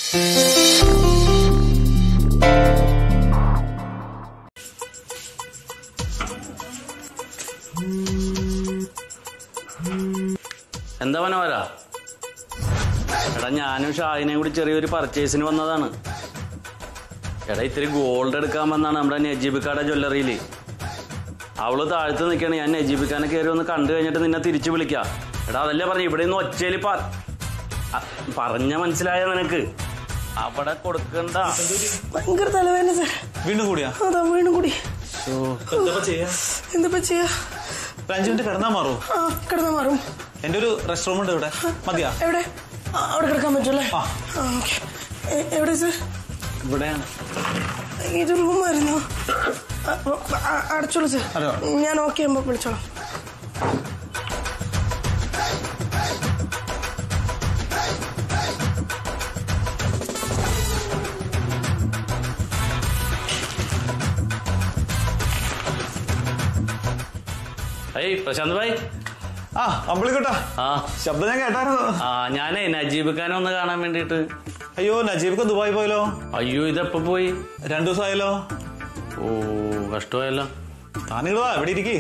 എന്താ മനോഹര എടാ ഞാനും ഷാഹിനെയും കൂടി ചെറിയൊരു പർച്ചേസിന് വന്നതാണ് എടാ ഇത്തിരി ഗോൾഡ് എടുക്കാൻ വന്നാണ് നമ്മുടെ നജീബിക്കാടെ ജ്വല്ലറിയിൽ അവള് താഴ്ത്ത് നിൽക്കണ ഞാൻ നജീബിക്കാനെ കയറി ഒന്ന് കണ്ടു കഴിഞ്ഞിട്ട് നിന്നെ തിരിച്ചു വിളിക്കാം എടാ അതല്ലേ പറഞ്ഞു ഇവിടെ നിന്ന് ഒച്ചയിൽ പറഞ്ഞ മനസ്സിലായ നിനക്ക് അവിടെ കൊടുക്കണ്ട ഭയങ്കര തലവേദന സാർ വീണ്ടും കൂടിയാ അതാ വീണ്ടും കൂടി എന്താ ചെയ്യാ എന്താ ചെയ്യാ ഒരു അഞ്ചു മിനിറ്റ് കിടന്നാ മാറൂ ആ കിടന്നാ മാറും എന്റെ ഒരു റെസ്റ്റ് റൂം ഉണ്ട് ഇവിടെ മതിയാ എവിടെ ആ, അവിടെ കിടക്കാൻ പറ്റൂല്ലേ ആ. ആ ഓക്കെ എവിടെ സാർ ഇവിടെയാണ് ഇത് റൂമായിരുന്നു അടച്ചോളൂ സാർ അതെയോ? ഞാൻ ഓക്കെ ആകുമ്പോൾ വിളിച്ചോളാം ഏയ് പ്രശാന്ത് ഭായ് ആ അമ്പിളിക്കോട്ടാ ആ ശബ്ദം ഞാൻ കേട്ടായിരുന്നു ആ ഞാനേ നജീബിക്കാനെ ഒന്ന് കാണാൻ വേണ്ടിയിട്ട് അയ്യോ നജീബിക്ക് ദുബായി പോയല്ലോ അയ്യോ ഇതെപ്പോ പോയി രണ്ടു ദിവസമായല്ലോ ഓ കഷ്ടമായല്ലോ താനിങ്ങളാ എവിടെ ഇരിക്കേ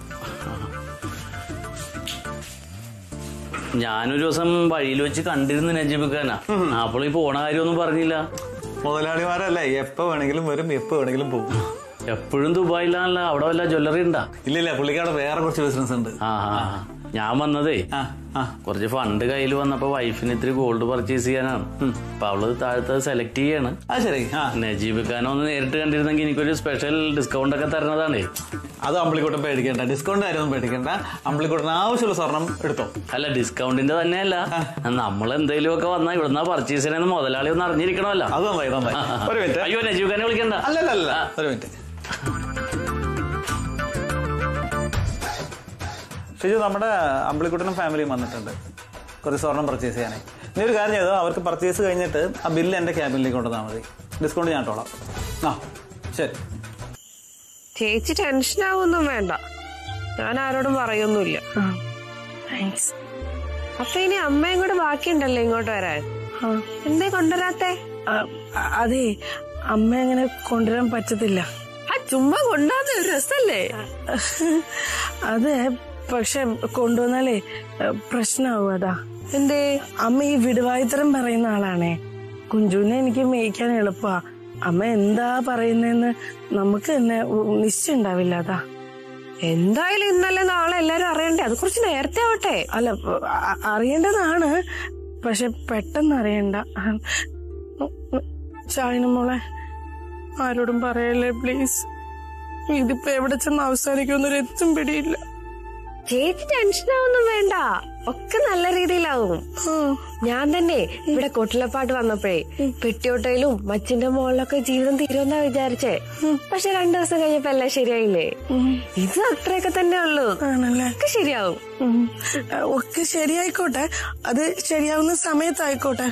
ഞാനൊരു ദിവസം വഴിയിൽ വെച്ച് കണ്ടിരുന്നു നജീബിക്കാനാ അപ്പോൾ ഈ പോണ കാര്യമൊന്നും പറഞ്ഞില്ല മുതലാളിമാരല്ലേ എപ്പോ വേണമെങ്കിലും വരും എപ്പോ വേണമെങ്കിലും പോകും എപ്പോഴും ദുബായിലാണല്ലോ അവിടെ വല്ല ജ്വല്ലറി ഉണ്ടാ ഇല്ല ഇല്ല പുള്ളിക്കാടെ വേറെ കുറച്ച് ബിസിനസ് ഉണ്ട് ആ ആ, ആ. ഞാൻ വന്നതേ ആ ആ കുറച്ച് ഫണ്ട് കയ്യിൽ വന്നപ്പോ വൈഫിന് ഇത്തിരി ഗോൾഡ് പർച്ചേസ് ചെയ്യാനാണ് അപ്പൊ അവള് താഴത്തെ സെലക്ട് ചെയ്യാണ് ആ ശരി ആ നജീബ് ഖാനെ ഒന്ന് നേരിട്ട് കണ്ടിരുന്നെങ്കിൽ എനിക്കൊരു സ്പെഷ്യൽ ഡിസ്കൗണ്ട് ഒക്കെ തരണതാണേ അത് അമ്പിളിക്കൂട്ടം പേടിക്കണ്ട ഡിസ്കൗണ്ട് കാര്യമൊന്നും പേടിക്കണ്ട അമ്പിളിക്കൂട്ടന് ആവശ്യമുള്ള സ്വർണം എടുത്തോ അല്ല ഡിസ്കൗണ്ടിന്റെ തന്നെയല്ല നമ്മൾ എന്തെങ്കിലും ഒക്കെ വന്നാൽ ഇവിടുന്ന് പർച്ചേസ് ചെയ്യണമെന്ന് മുതലാളി ഒന്ന് അറിഞ്ഞിരിക്കണമല്ലോ അത് നന്നായി നന്നായി ഒരു മിനിറ്റ് അയ്യോ നജീബ് ഖാനെ വിളിക്കണ്ട അല്ലല്ല അല്ല ഒരു മിനിറ്റ് ഷിജു നമ്മുടെ അമ്പിളിക്കുട്ടനും ഫാമിലിയും വന്നിട്ടുണ്ട് കുറച്ച് സ്വർണം പർച്ചേസ് ചെയ്യാനേ നീ ഒരു കാര്യം ചെയ്തോ അവർക്ക് പർച്ചേസ് കഴിഞ്ഞിട്ട് ആ ബില്ല് എന്റെ ക്യാബിനിലേക്ക് കൊണ്ടുവന്നാൽ മതി ഡിസ്കൗണ്ട് ഞാൻ ഇട്ടോളാം ആ ശരി ചേച്ചി ടെൻഷനാവൊന്നും വേണ്ട ഞാൻ ആരോടും പറയൊന്നുമില്ല താങ്ക്സ് അപ്പൊ ഇനി അമ്മയും കൂടെ ബാക്കിയുണ്ടല്ലോ ഇങ്ങോട്ട് വരാൻ എന്തേ കൊണ്ടുവരാത്തെ അതെ അമ്മ അങ്ങനെ കൊണ്ടുവരാൻ പറ്റത്തില്ല ആ ചുമ്മാ കൊണ്ടുവന്ന ഒരു രസല്ലേ അതെ പക്ഷെ കൊണ്ടുവന്നാലേ പ്രശ്നമാവും അതാ എന്തേ അമ്മ ഈ വിടുവായുത്തരം പറയുന്ന ആളാണേ കുഞ്ചുവിനെ എനിക്ക് മേയ്ക്കാൻ എളുപ്പമാ അമ്മ എന്താ പറയുന്നതെന്ന് നമുക്ക് തന്നെ ഉ- നിശ്ചയം ഉണ്ടാവില്ല അതാ എന്തായാലും ഇന്നലെ നാളെ എല്ലാരും അറിയണ്ടേ അത് കുറച്ച് നേരത്തെ ആവട്ടെ അല്ല അ- അറിയേണ്ടതാണ് പക്ഷെ പെട്ടെന്ന് അറിയണ്ട ഷാഹിന മോളെ ആരോടും പറയല്ലേ പ്ലീസ് ഇതിപ്പോ എവിടെ ചെന്ന് അവസാനിക്കുമെന്നൊരു എത്തും പിടിയില്ല ചേച്ചി ടെൻഷനാവൊന്നും വേണ്ട ഒക്കെ നല്ല രീതിയിലാവും ഞാൻ തന്നെ ഇവിടെ കൊട്ടിലപ്പാട്ട് വന്നപ്പോഴേ പെട്ടിയോട്ടയിലും മച്ചിന്റെ മുകളിലൊക്കെ ജീവിതം തീരുമെന്നാ വിചാരിച്ചേ പക്ഷെ രണ്ടു ദിവസം കഴിഞ്ഞപ്പോ എല്ലാം ശരിയായില്ലേ ഇത് അത്രയൊക്കെ തന്നെ ഉള്ളൂ ആണല്ലേ ഒക്കെ ശരിയാവും ഉം. ഒക്കെ ശരിയായിക്കോട്ടെ അത് ശരിയാവുന്ന സമയത്തായിക്കോട്ടെ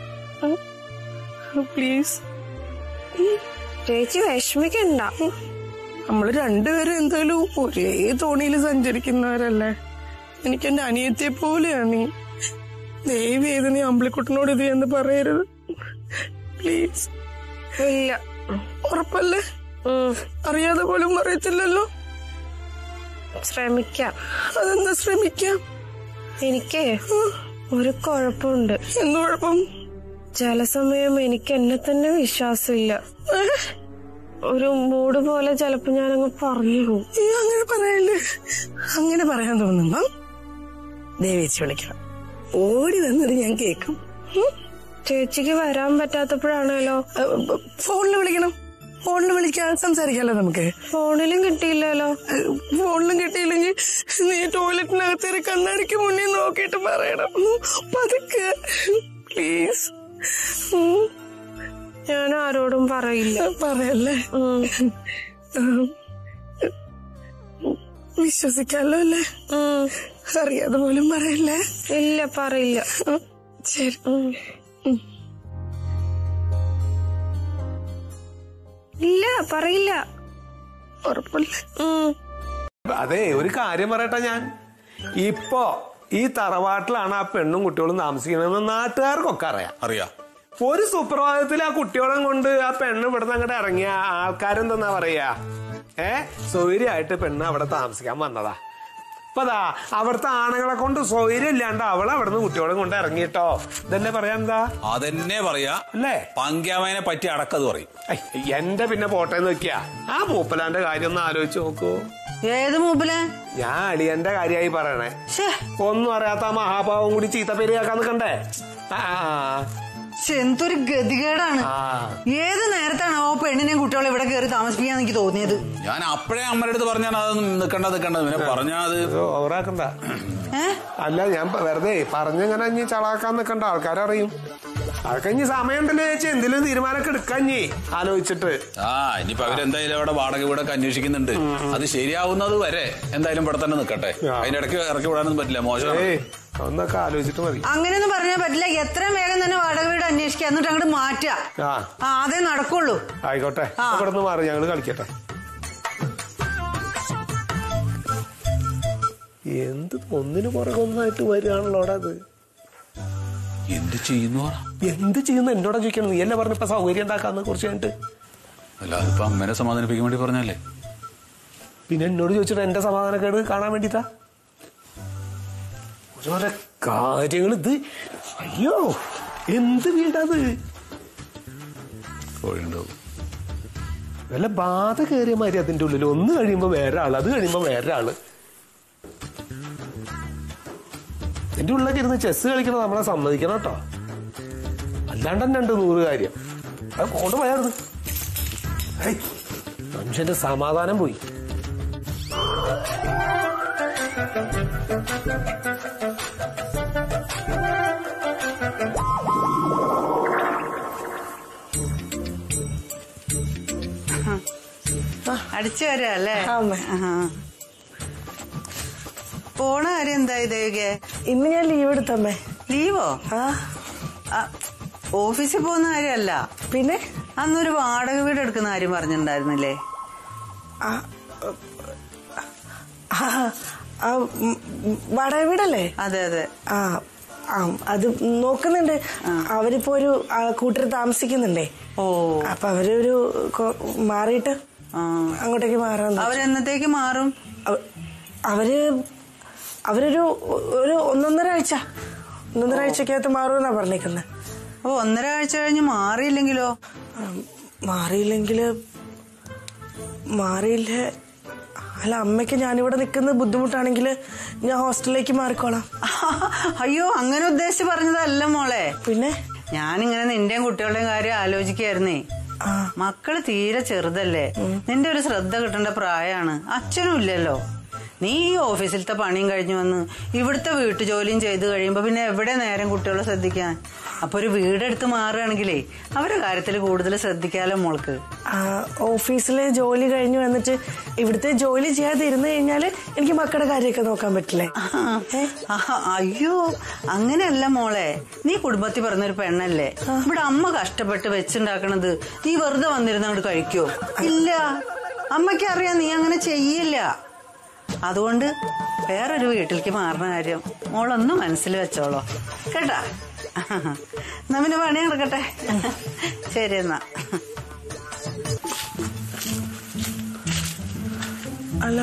പ്ലീസ് ചേച്ചി വിഷമിക്കണ്ട നമ്മൾ രണ്ടുപേരും എന്തായാലും ഒരേ തോണിയിൽ സഞ്ചരിക്കുന്നവരല്ലേ എനിക്ക് എന്റെ അനിയത്തിയെ പോലെയാണ് നീ ദയവ് ചെയ്ത് നീ അമ്പിളിക്കുട്ടനോട് ഇത് എന്ന് പറയരുത് പ്ലീസ് ഇല്ല ഉറപ്പല്ലേ ഉം, അറിയാതെ പോലും പറയത്തില്ലല്ലോ ശ്രമിക്കാം അതെന്താ ശ്രമിക്കാം എനിക്ക് ഒരു കുഴപ്പമുണ്ട് എന്ത് കുഴപ്പം ചില സമയം എനിക്ക് എന്നെ തന്നെ വിശ്വാസമില്ല ഒരു മൂഡ് പോലെ ചിലപ്പോ ഞാനങ്ങ് പറഞ്ഞു പോകും നീ അങ്ങനെ പറയല്ലേ അങ്ങനെ പറയാൻ തോന്നുമ്പോ ദേവേച്ചി വിളിക്കണം ഓടി വന്നിട്ട് ഞാൻ കേൾക്കും ചേച്ചിക്ക് വരാൻ പറ്റാത്തപ്പോഴാണല്ലോ ഫോണിൽ വിളിക്കണം ഫോണിൽ വിളിക്കാൻ സംസാരിക്കാലോ നമുക്ക് ഫോണിലും കിട്ടിയില്ലല്ലോ ഫോണിലും കിട്ടിയില്ലെങ്കിൽ നീ ടോയ്ലറ്റിനകത്തേറി കണ്ണാടിക്ക് മുന്നിൽ നോക്കിയിട്ട് പറയണം പതുക്കെ പ്ലീസ് ഞാൻ ആരോടും പറയില്ല പറയല്ലേ ഉം, ഉം. വിശ്വസിക്കാലോ അല്ലേ ഉം. അറിയാതെ പോലും പറയല്ലേ ഇല്ല പറയില്ല ഉം. ശരി ഉം. ഇല്ല പറയില്ല ഉറപ്പല്ലേ ഉം. അതെ ഒരു കാര്യം പറയട്ടെ ഞാൻ ഇപ്പോ ഈ തറവാട്ടിലാണ് ആ പെണ്ണും കുട്ടികളും താമസിക്കണമെന്ന് നാട്ടുകാർക്കൊക്കെ അറിയാം അറിയാ ഒരു സുപ്രഭാതത്തിൽ ആ കുട്ടിയോളം കൊണ്ട് ആ പെണ്ണ് ഇവിടുന്ന് അങ്ങോട്ട് ഇറങ്ങിയ ആൾക്കാരെന്തെന്നാ പറയാ ഏ സൗകര്യമായിട്ട് പെണ്ണ് അവിടെ താമസിക്കാൻ വന്നതാ അപ്പതാ അവിടുത്തെ ആണുങ്ങളെ കൊണ്ട് സൗകര്യം ഇല്ലാണ്ട് അവൾ അവിടുന്ന് കുട്ടിയോളം കൊണ്ട് ഇറങ്ങിട്ടോ ഇതല്ലേ പറയാൻ എന്താ അതെന്നെ പറയാ അല്ലേ പങ്കാമനെ പറ്റി അടക്കത് പറയും ഐ, എന്റെ പിന്നെ പോട്ടെ നോക്കിയാ ആ മൂപ്പലാന്റെ കാര്യം ഒന്ന് ആലോചിച്ച് നോക്കൂ ഏത് മൂപ്പിലെ ഞാൻ അളിയന്റെ കാര്യമായി പറയണേ ശ്ശേ, ഒന്നും അറിയാത്ത ആ മഹാഭാവം കൂടി ചീത്ത പേര് കേൾക്കാൻ നിൽക്കണ്ടേ ആ, ആ, ശ്ശേ, എന്തൊരു ഗതികേടാണ് ആ. ഏത് നേരത്താണ് ആ പെണ്ണിനെയും കുട്ടികളെ ഇവിടെ കയറി താമസിപ്പിക്കാൻ എനിക്ക് തോന്നിയത് ഞാൻ അപ്പഴേ അമ്മയുടെ അടുത്ത് പറഞ്ഞാൽ അതൊന്നും നിക്കണ്ട നിക്കണ്ട പിന്നെ പറഞ്ഞാ അത് ഇത് ഓവറാക്കണ്ട ഏ അല്ല ഞാൻ പ- വെറുതെ പറഞ്ഞിങ്ങനെ ഇനി ചളാക്കാൻ നിൽക്കണ്ട ആൾക്കാരറിയും അതൊക്കെ ഇനി സമയമുണ്ടല്ലോ ചേച്ചി എന്തെങ്കിലും തീരുമാനമൊക്കെ എടുക്കാൻ ഇനി ആലോചിച്ചിട്ട് ആ ഇനിയിപ്പോ അവരെന്തായാലും അവിടെ വാടക വീടൊക്കെ അന്വേഷിക്കുന്നുണ്ട് അത് ശരിയാവുന്നത് വരെ എന്തായാലും ഇവിടെ തന്നെ നിക്കട്ടെ ആ. അതിന്റെ ഇടയ്ക്ക് ഇറക്കി വിടാനൊന്നും പറ്റില്ല മോശമാണ് ഏയ് ഒന്നൊക്കെ ആലോചിച്ചിട്ട് മതി അങ്ങനെയൊന്നും പറഞ്ഞാൽ പറ്റില്ല എത്രയും വേഗം തന്നെ വാടക വീട് അന്വേഷിക്കുക എന്നിട്ട് അങ്ങോട്ട് മാറ്റുക ആ ആ അതേ നടക്കുള്ളൂ ആയിക്കോട്ടെ ആ. ഇവിടെ നിന്ന് മാറി ഞങ്ങള് കളിക്കട്ടെ എന്ത് ഒന്നിനു പുറകെ ഒന്നായിട്ട് വരികയാണല്ലോ അവിടെ അത് എന്ത് ചെയ്യുന്നു പറ എന്ത് ചെയ്യുന്നു എന്നോടാ ചോദിക്കണം നീ അല്ലേ പറഞ്ഞ ഇപ്പൊ സൗകര്യം ഉണ്ടാക്കാന്ന് കുറച്ച് കഴിഞ്ഞിട്ട് അല്ലാതെ ഇപ്പൊ അമ്മേനെ സമാധാനിപ്പിക്കാൻ വേണ്ടി പറഞ്ഞല്ലേ പിന്നെ എന്നോട് ചോദിച്ചിട്ട് എന്റെ സമാധാനക്കേട് കാണാൻ വേണ്ടിട്ടാ ഓരോരോ കാര്യങ്ങൾ ഇത് അയ്യോ എന്ത് വീടാത് കോഴിയുണ്ടാവും വല്ല ബാധ കയറിയ മാതിരി അതിന്റെ ഉള്ളിൽ ഒന്ന് കഴിയുമ്പോ വേറെ ആള് അത് കഴിയുമ്പോ വേറെ ആള് എന്റെ ഉള്ളിലൊക്കെ ഇരുന്ന് ചെസ് കളിക്കണം നമ്മളെ സമ്മതിക്കണം കേട്ടോ അല്ലാണ്ട് തന്നെ ഉണ്ട് നൂറ് കാര്യം അത് കൊണ്ട് പോയായിരുന്നു ഹേയ്, മനുഷ്യന്റെ സമാധാനം പോയി അടിച്ചു വരാ അല്ലേ ആ, അമ്മേ. ആഹാ. പോണ കാര്യം എന്തായി ദേവികെ ഇന്ന് ഞാൻ ലീവ് എടുത്തമ്മേ ലീവോ ആ ആ, ഓഫീസിൽ പോകുന്ന കാര്യമല്ല പിന്നെ അന്നൊരു വാടക വീട് എടുക്കുന്ന കാര്യം പറഞ്ഞിട്ടുണ്ടായിരുന്നില്ലേ ആ ആ, ആ, ഉം, ഉം, വാടക വീടല്ലേ അതെ അതെ ആ ആ അത് നോക്കുന്നുണ്ട് അവരിപ്പോ ഒരു ആ, കൂട്ടർ താമസിക്കുന്നുണ്ടേ ഓ അപ്പൊ അവരൊരു കൊ- മാറിയിട്ട് ആ. അങ്ങോട്ടേക്ക് മാറാൻ അവരെന്നത്തേക്ക് മാറും അവ- അവര് അവരൊരു ഒരു ഒന്നൊന്നര ആഴ്ച ഒന്നൊന്നര ആഴ്ചക്കകത്ത് മാറുമെന്നാ പറഞ്ഞേക്കുന്നത് അപ്പൊ ഒന്നര ആഴ്ച കഴിഞ്ഞ് മാറിയില്ലെങ്കിലോ മാറിയില്ലെങ്കില് മാറിയില്ല അല്ല അമ്മയ്ക്ക് ഞാനിവിടെ നിൽക്കുന്നത് ബുദ്ധിമുട്ടാണെങ്കിൽ ഞാൻ ഹോസ്റ്റലിലേക്ക് മാറിക്കോളാം അയ്യോ അങ്ങനെ ഉദ്ദേശിച്ച് പറഞ്ഞതല്ല മോളെ പിന്നെ ഞാനിങ്ങനെ നിന്റെയും കുട്ടികളുടെയും കാര്യം ആലോചിക്കായിരുന്നേ ആ മക്കള് തീരെ ചെറുതല്ലേ നിന്റെ ഒരു ശ്രദ്ധ കിട്ടേണ്ട പ്രായമാണ് അച്ഛനും ഇല്ലല്ലോ നീ ഈ ഓഫീസിലത്തെ പണിയും കഴിഞ്ഞു വന്ന് ഇവിടുത്തെ വീട്ടു ജോലിയും ചെയ്ത് കഴിയുമ്പോ പിന്നെ എവിടെ നേരം കുട്ടികളെ ശ്രദ്ധിക്കാൻ അപ്പൊ ഒരു വീടെടുത്ത് മാറുകയാണെങ്കിലേ അവരുടെ കാര്യത്തിൽ കൂടുതൽ ശ്രദ്ധിക്കാലോ മോൾക്ക് ആ, ഓഫീസിലെ ജോലി കഴിഞ്ഞ് വന്നിട്ട് ഇവിടുത്തെ ജോലി ചെയ്യാതെ ഇരുന്ന് കഴിഞ്ഞാല് എനിക്ക് മക്കളുടെ കാര്യമൊക്കെ നോക്കാൻ പറ്റില്ലേ ഏ? ആഹാ, അയ്യോ അങ്ങനെയല്ല മോളെ നീ കുടുംബത്തിൽ പറഞ്ഞൊരു പെണ്ണല്ലേ ഇവിടെ അമ്മ കഷ്ടപ്പെട്ട് വെച്ചുണ്ടാക്കണത് നീ വെറുതെ വന്നിരുന്ന് അങ്ങോട്ട് കഴിക്കോ ഇല്ല അമ്മയ്ക്ക് അറിയാം നീ അങ്ങനെ ചെയ്യില്ല അതുകൊണ്ട് വേറൊരു വീട്ടിലേക്ക് മാറുന്ന കാര്യം മോളൊന്ന് മനസ്സിൽ വെച്ചോളോ കേട്ടാ എന്നാ പിന്നെ പണി നടക്കട്ടെ ശരി എന്നാ അല്ല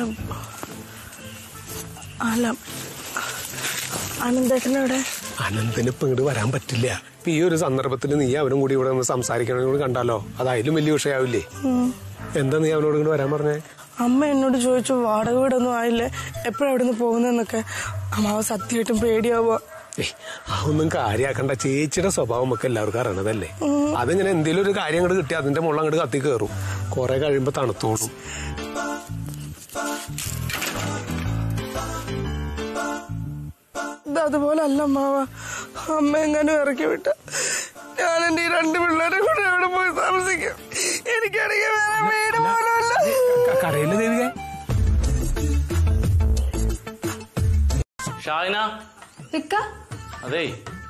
അല്ല അനന്തേട്ടനെവിടെ അനന്തന് ഇപ്പൊ ഇങ്ങോട്ട് വരാൻ പറ്റില്ല ഇപ്പൊ ഈ ഒരു സന്ദർഭത്തിൽ നീ അവനും കൂടി ഇവിടെ ഒന്ന് സംസാരിക്കണമെങ്കിൽ കൂടി കണ്ടാലോ അതായാലും വലിയ വിഷയാവില്ലേ എന്താ നീ അവനോട് ഇങ്ങോട്ട് വരാൻ പറഞ്ഞേ അമ്മ എന്നോട് ചോദിച്ചു വാടക വീടൊന്നും ആയില്ലേ എപ്പോഴാ അവിടെ നിന്ന് പോകുന്നതെന്നൊക്കെ അമ്മാവ് സത്യമായിട്ടും പേടിയാവുക ഏയ് അതൊന്നും കാര്യാക്കണ്ട ചേച്ചിയുടെ സ്വഭാവം നമുക്ക് എല്ലാവർക്കും അറിയണതല്ലേ അതിങ്ങനെ എന്തെങ്കിലും ഒരു കാര്യം അങ്ങോട്ട് കിട്ടി അതിന്റെ മുകളിൽ അങ്ങോട്ട് കത്തി കയറും കുറെ കഴിയുമ്പോ തണുത്തോളും ഇത് അതുപോലെ അല്ല അമ്മാവ അമ്മ എങ്ങാനും ഇറക്കി വിട്ട ഞാൻ എന്റെ ഈ രണ്ട് പിള്ളേരെ കൂടെ എവിടെ പോയി താമസിക്കും എനിക്കാണെങ്കിൽ വേറെ വീട് പോലുമില്ല കടയില് ദേവിക ഷാഹിന അതെ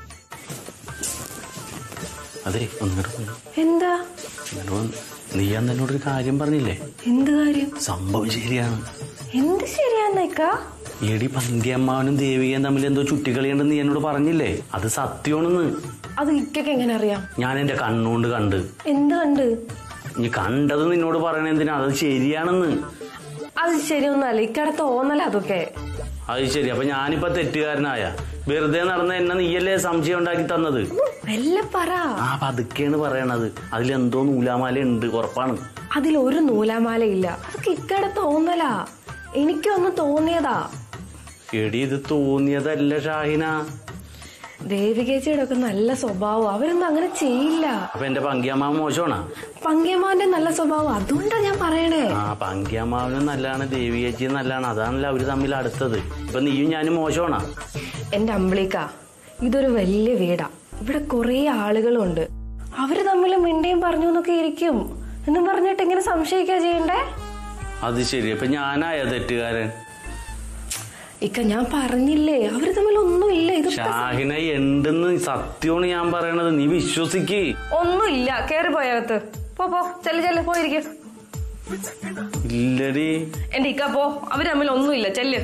അതെ ഒന്നിങ്ങോട്ട് പോയി എന്താ ഇങ്ങോട്ട് വന്ന് നീ അന്ന് എന്നോടൊരു കാര്യം പറഞ്ഞില്ലേ എന്ത് കാര്യം സംഭവം ശരിയാണ് എന്ത് ശരിയാന്നേക്കാ എടി പന്തിയമ്മാവനും ദേവികയും തമ്മിൽ എന്തോ ചുറ്റിക്കളിയുണ്ടെന്ന് നീ എന്നോട് പറഞ്ഞില്ലേ അത് സത്യമാണെന്ന് അത് ഇക്കൊക്കെ എങ്ങനെ അറിയാം ഞാൻ എന്റെ കണ്ണുകൊണ്ട് കണ്ട് എന്ത് കണ്ട് നീ കണ്ടത് നിന്നോട് പറയണ എന്തിനാ അത് ശരിയാണെന്ന് അത് ശരിയൊന്നല്ല ഇക്കടെ തോന്നല അതൊക്കെ അത് ശരി അപ്പൊ ഞാനിപ്പോ തെറ്റുകാരനായ വെറുതെ നടന്ന എന്നെ നീയല്ലേ സംശയം ഉണ്ടാക്കി തന്നത് മെല്ല പറ ആ പതുക്കെയാണ് പറയണത് അതിലെന്തോ നൂലാമാല ഉണ്ട് ഉറപ്പാണ് അതിലൊരു നൂലാമാല ഇല്ല അതൊക്കെ ഇക്കടെ തോന്നലാ എനിക്കൊന്ന് തോന്നിയതാ എടി ഇത് തോന്നിയതല്ല ഷാഹിന ദേവികേച്ചിയുടെ ഒക്കെ നല്ല സ്വഭാവം അവരൊന്നും അങ്ങനെ ചെയ്യില്ല അപ്പൊ എന്റെ പങ്കിയമ്മാവൻ മോശമാണോ പങ്കിയമ്മാന്റെ നല്ല സ്വഭാവം അതുകൊണ്ടാ ഞാൻ പറയണേ ആ പങ്കിയമ്മാവനും നല്ലതാണ് ദേവിയേച്ചിയും നല്ലതാണ് അതാണല്ലോ അവര് തമ്മിൽ അടുത്തത് ഇപ്പൊ നീയും ഞാനും മോശമാണോ എന്റെ അമ്പിളിക്ക ഇതൊരു വലിയ വീടാ ഇവിടെ കുറെ ആളുകളുണ്ട് അവര് തമ്മിൽ മിണ്ടയും പറഞ്ഞു എന്നൊക്കെ ഇരിക്കും എന്നും പറഞ്ഞിട്ട് ഇങ്ങനെ സംശയിക്കാ ചെയ്യണ്ടേ അത് ശരി അപ്പൊ ഞാനായ തെറ്റുകാരൻ ഇക്ക ഞാൻ പറഞ്ഞില്ലേ അവര് തമ്മിൽ ഒന്നുമില്ല ഇത് ഷാഹിന ഉണ്ടെന്ന് സത്യമാണ് ഞാൻ പറയണത് നീ വിശ്വസിക്ക് ഒന്നുമില്ല കേറി പോയകത്ത് പോ പോ ചെല്ല് ചെല്ല് പോയിരിക്കും ഇല്ലടി എന്റെ ഇക്ക പോ അവര് തമ്മിൽ ഒന്നുമില്ല ചെല്ല്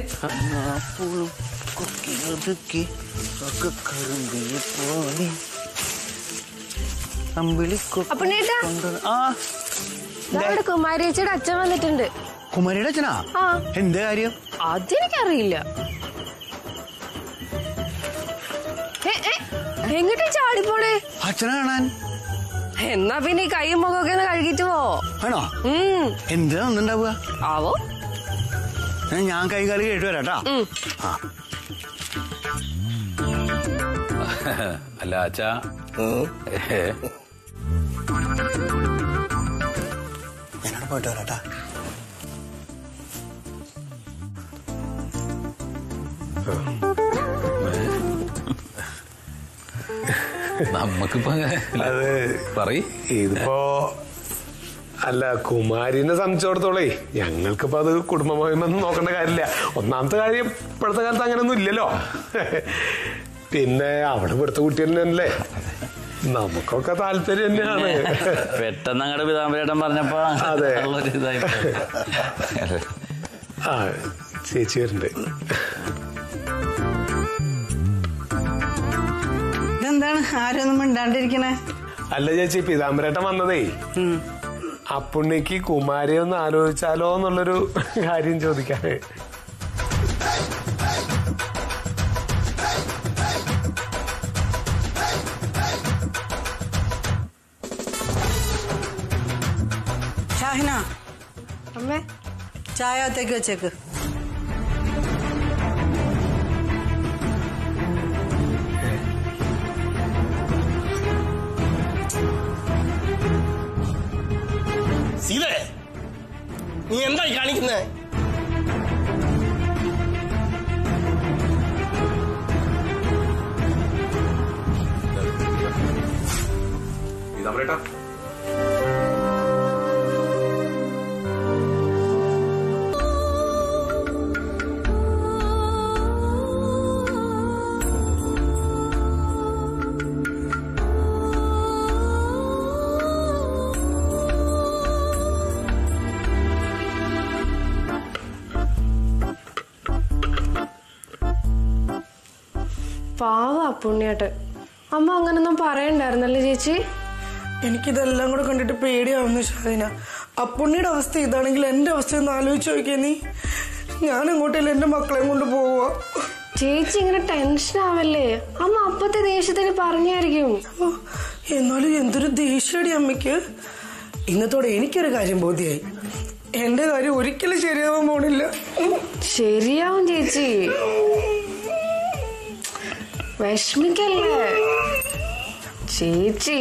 അപ്പൊ നേട്ടാ ആ അവിടെ കുമാരിയച്ചയുടെ അച്ഛൻ വന്നിട്ടുണ്ട് കുമാരിയുടെ അച്ഛനാ ആ എന്ത് കാര്യം അതെനിക്കറിയില്ല ഏ, ഏ, എങ്ങോട്ടാ ചാടിപ്പോണേ അച്ഛനെ കാണാൻ എന്നാ പിന്നെ ഈ കൈയും മുഖമൊക്കെ ഒന്ന് കഴുകിട്ട് പോ ആണോ ഉം എന്തിനാ ഒന്നുണ്ടാവുക ആവോ ഏ, ഞാൻ കൈകാലി കേട്ടു വരാട്ടാ ഉം. ആ അല്ല അച്ഛാ ഏ, ഞാനവിടെ പോയിട്ട് വരാട്ടാ നമ്മക്കിപ്പോ അത് പറയ് ഇതിപ്പോ അല്ല കുമാരിനെ സംബന്ധിച്ചിടത്തോളേ ഞങ്ങൾക്കിപ്പോ അത് കുടുംബമഹിമെന്ന് നോക്കേണ്ട കാര്യമില്ല ഒന്നാമത്തെ കാര്യം ഇപ്പോഴത്തെ കാലത്ത് അങ്ങനെയൊന്നും ഇല്ലല്ലോ പിന്നെ അവിടെ ഇവിടുത്തെ കുട്ടി തന്നെയല്ലേ നമുക്കൊക്കെ താല്പര്യം തന്നെയാണ് പെട്ടെന്ന് അങ്ങടെ പിതാമ്പരേട്ടൻ പറഞ്ഞപ്പോ അതെ. ഉള്ളൊരു ഇതായി പോയി. ആ ചേച്ചി വരുന്നുണ്ട് ഇതെന്താണ് ആരൊന്നും മിണ്ടാണ്ടിരിക്കണേ അല്ല ചേച്ചി പീതാംബരേട്ടൻ വന്നതേ ആ പുണ്യക്ക് കുമാരിയെ ഒന്ന് ആലോചിച്ചാലോ എന്നുള്ളൊരു കാര്യം ചോദിക്കാന് ഷാഹിന അമ്മേ ചായ അകത്തേക്ക് വെച്ചേക്ക് സീതേ നീ എന്തായി കാണിക്കുന്നേ പാവ പുണ്യേട്ട് അമ്മ അങ്ങനൊന്നും പറയണ്ടായിരുന്നല്ലേ ചേച്ചി എനിക്കിതെല്ലാം കൂടെ കണ്ടിട്ട് പേടിയാവുന്നു ഷാഹിന അപ്പുണ്ണിയുടെ അവസ്ഥ ഇതാണെങ്കിൽ എന്റെ അവസ്ഥ ഒന്ന് ആലോചിച്ച് നോക്കിയേ നീ ഞാൻ അങ്ങോട്ടല്ല എന്റെ മക്കളെയും കൊണ്ട് പോവാ ചേച്ചി ഇങ്ങനെ ടെൻഷൻ ആവല്ലേ അമ്മ അപ്പത്തെ ദേഷ്യത്തിന് പറഞ്ഞായിരിക്കും ഓ, എന്നാലും എന്തൊരു ദേഷ്യടി അമ്മയ്ക്ക് ഇന്നത്തോടെ എനിക്കൊരു കാര്യം ബോധ്യായി എന്റെ കാര്യം ഒരിക്കലും ശരിയാവാൻ പോണില്ല ശരിയാവും ചേച്ചി വിഷമിക്കല്ലേ ചേച്ചി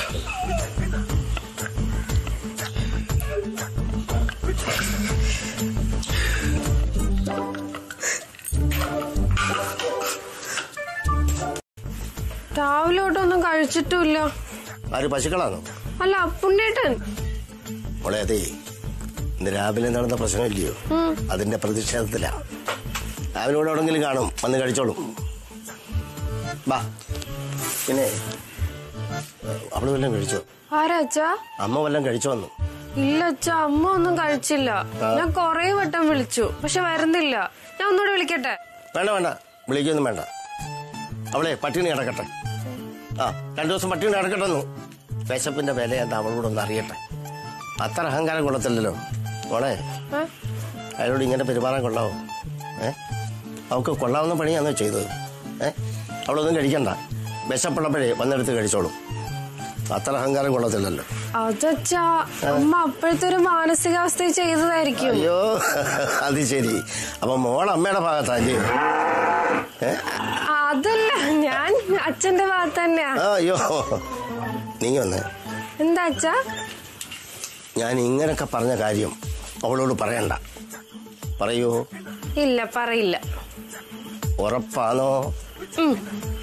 രാവിലെ തൊട്ടൊന്നും കഴിച്ചിട്ടുമില്ല ആര് പശുക്കളാണോ അല്ല അപ്പുണ്ടേട്ടൻ മോളെ അതെ ഇന്ന് രാവിലെ നടന്ന പ്രശ്നമില്ലയോ അതിന്റെ പ്രതിഷേധത്തിലാ രാവിലെ ഇവിടെ എവിടെങ്കിലും കാണും വന്ന് കഴിച്ചോളും വാ പിന്നെ അവള് വല്ലതും കഴിച്ചോ ആരാ അച്ഛാ അമ്മ വല്ലതും കഴിച്ചോ വന്നു ഇല്ല അച്ഛ അമ്മ ഒന്നും കഴിച്ചില്ല ഞാൻ കൊറേ വട്ടം വിളിച്ചു പക്ഷെ വരുന്നില്ല ഞാൻ ഒന്നുകൂടെ വിളിക്കട്ടെ വേണ്ട വേണ്ട വിളിക്കൊന്നും വേണ്ട അവളെ പട്ടിണി കിടക്കട്ടെ ആ രണ്ടു ദിവസം പട്ടിണി കിടക്കട്ടെന്നു വിശപ്പിന്റെ വില എന്താ അവളോട് ഒന്ന് അറിയട്ടെ അത്ര അഹങ്കാരം കൊള്ളത്തില്ലല്ലോ മോളെ ഏ? അയാളോട് ഇങ്ങനെ പെരുമാറാൻ കൊള്ളാവോ ഏ അവൾക്ക് കൊള്ളാവുന്ന പണിയാണോ ചെയ്തത് ഏ അവളൊന്നും കഴിക്കണ്ട വിശപ്പുള്ളപ്പോഴേ വന്നെടുത്ത് കഴിച്ചോളും അത്ര അഹങ്കാരം കൊള്ളത്തില്ലല്ലോ അതച്ഛ അമ്മ അപ്പോഴത്തെ ഒരു മാനസികാവസ്ഥയിൽ ചെയ്തതായിരിക്കും അയ്യോ അത് ശരി അപ്പൊ മോൾ അമ്മയുടെ ഭാഗത്തല്ലേ ഏ അതല്ല ഞാൻ അച്ഛന്റെ ഭാഗത്ത് തന്നെയാ ആ, അയ്യോ നീ വന്നേ എന്താ അച്ഛ ഞാൻ ഇങ്ങനൊക്കെ പറഞ്ഞ കാര്യം അവളോട് പറയണ്ട പറയൂ ഇല്ല പറയില്ല ഉറപ്പാണോ ഉം.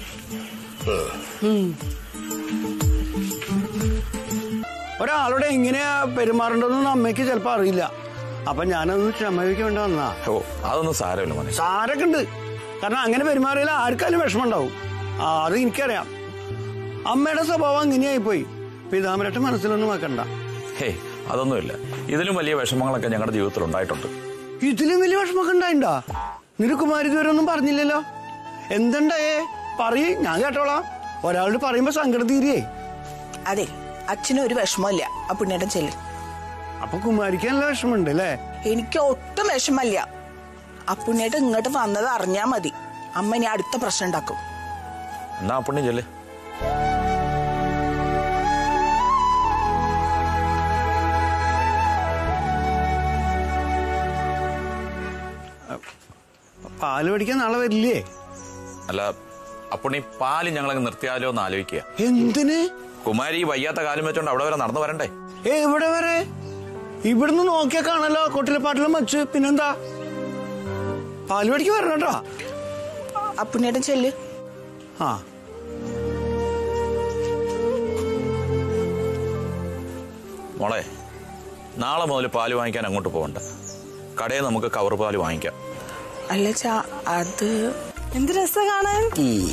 ഒരാളോട് എങ്ങനെയാ പെരുമാറേണ്ടതെന്ന് അമ്മയ്ക്ക് ചിലപ്പോ അറിയില്ല അപ്പൊ ഞാനൊന്ന് ക്ഷമയ്ക്ക് വേണ്ട വന്നാ ഓ അതൊന്നും സാരമില്ല മോനെ സാരൊക്കെ ഉണ്ട് കാരണം അങ്ങനെ പെരുമാറിയാൽ ആർക്കാലും വിഷമം ഉണ്ടാവും ആ അത് എനിക്കറിയാം അമ്മയുടെ സ്വഭാവം അങ്ങനെയായി പോയി പിതാമരട്ട് മനസ്സിലൊന്നും വെക്കണ്ട ഹേ അതൊന്നുമില്ല ഇതിലും വലിയ വിഷമങ്ങളൊക്കെ ഞങ്ങളുടെ ജീവിതത്തിൽ ഉണ്ടായിട്ടുണ്ട് ഇതിലും വലിയ വിഷമമൊക്കെ ഉണ്ടായിണ്ടാ നിന്റെ കുമാരി ഇതുവരെ ഒന്നും പറഞ്ഞില്ലല്ലോ എന്തുണ്ടായേ പറയ് ഞാൻ കേട്ടോളാം ഒരാളോട് പറയുമ്പോ സങ്കടം തീരിയേ അതെ അച്ഛനും ഒരു വിഷമമില്ല ആ പുണ്യേട്ടൻ ചെല്ല് അപ്പൊ കുമാരിക്ക് നല്ല വിഷമമുണ്ട് അല്ലേ എനിക്ക് ഒട്ടും വിഷമല്ല ആ പുണ്യേട്ടൻ ഇങ്ങോട്ട് വന്നത് അറിഞ്ഞാ മതി അമ്മ ഇനി അടുത്ത പ്രശ്നം ഉണ്ടാക്കും എന്നാ പുണ്യം ചെല്ലേ പാല് പഠിക്കാൻ നാളെ വരില്ലേ അല്ല അപ്പുണ്ണി പാല് ഞങ്ങളങ്ങ് നിർത്തിയാലോ എന്ന് ആലോചിക്കുക എന്തിന് കുമാരി ഈ വയ്യാത്ത കാലം വെച്ചോണ്ട് അവിടെ വരെ നടന്നു വരണ്ടേ ഏ ഇവിടെ വരെ ഇവിടുന്ന് നോക്കിയാ കാണല്ലോ കൊട്ടിലപ്പാട്ടിലും വച്ച് പിന്നെന്താ പാല് പഠിക്ക് വരണം കേട്ടോ ആ പുണ്യേട്ടൻ ചെല്ല് ആ മോളെ നാളെ മുതൽ പാല് വാങ്ങിക്കാൻ അങ്ങോട്ട് പോകണ്ട കടയിൽ നമുക്ക് കവർ പാല് വാങ്ങിക്കാം അല്ല ചാ അത് എന്ത് രസം കാണാൻ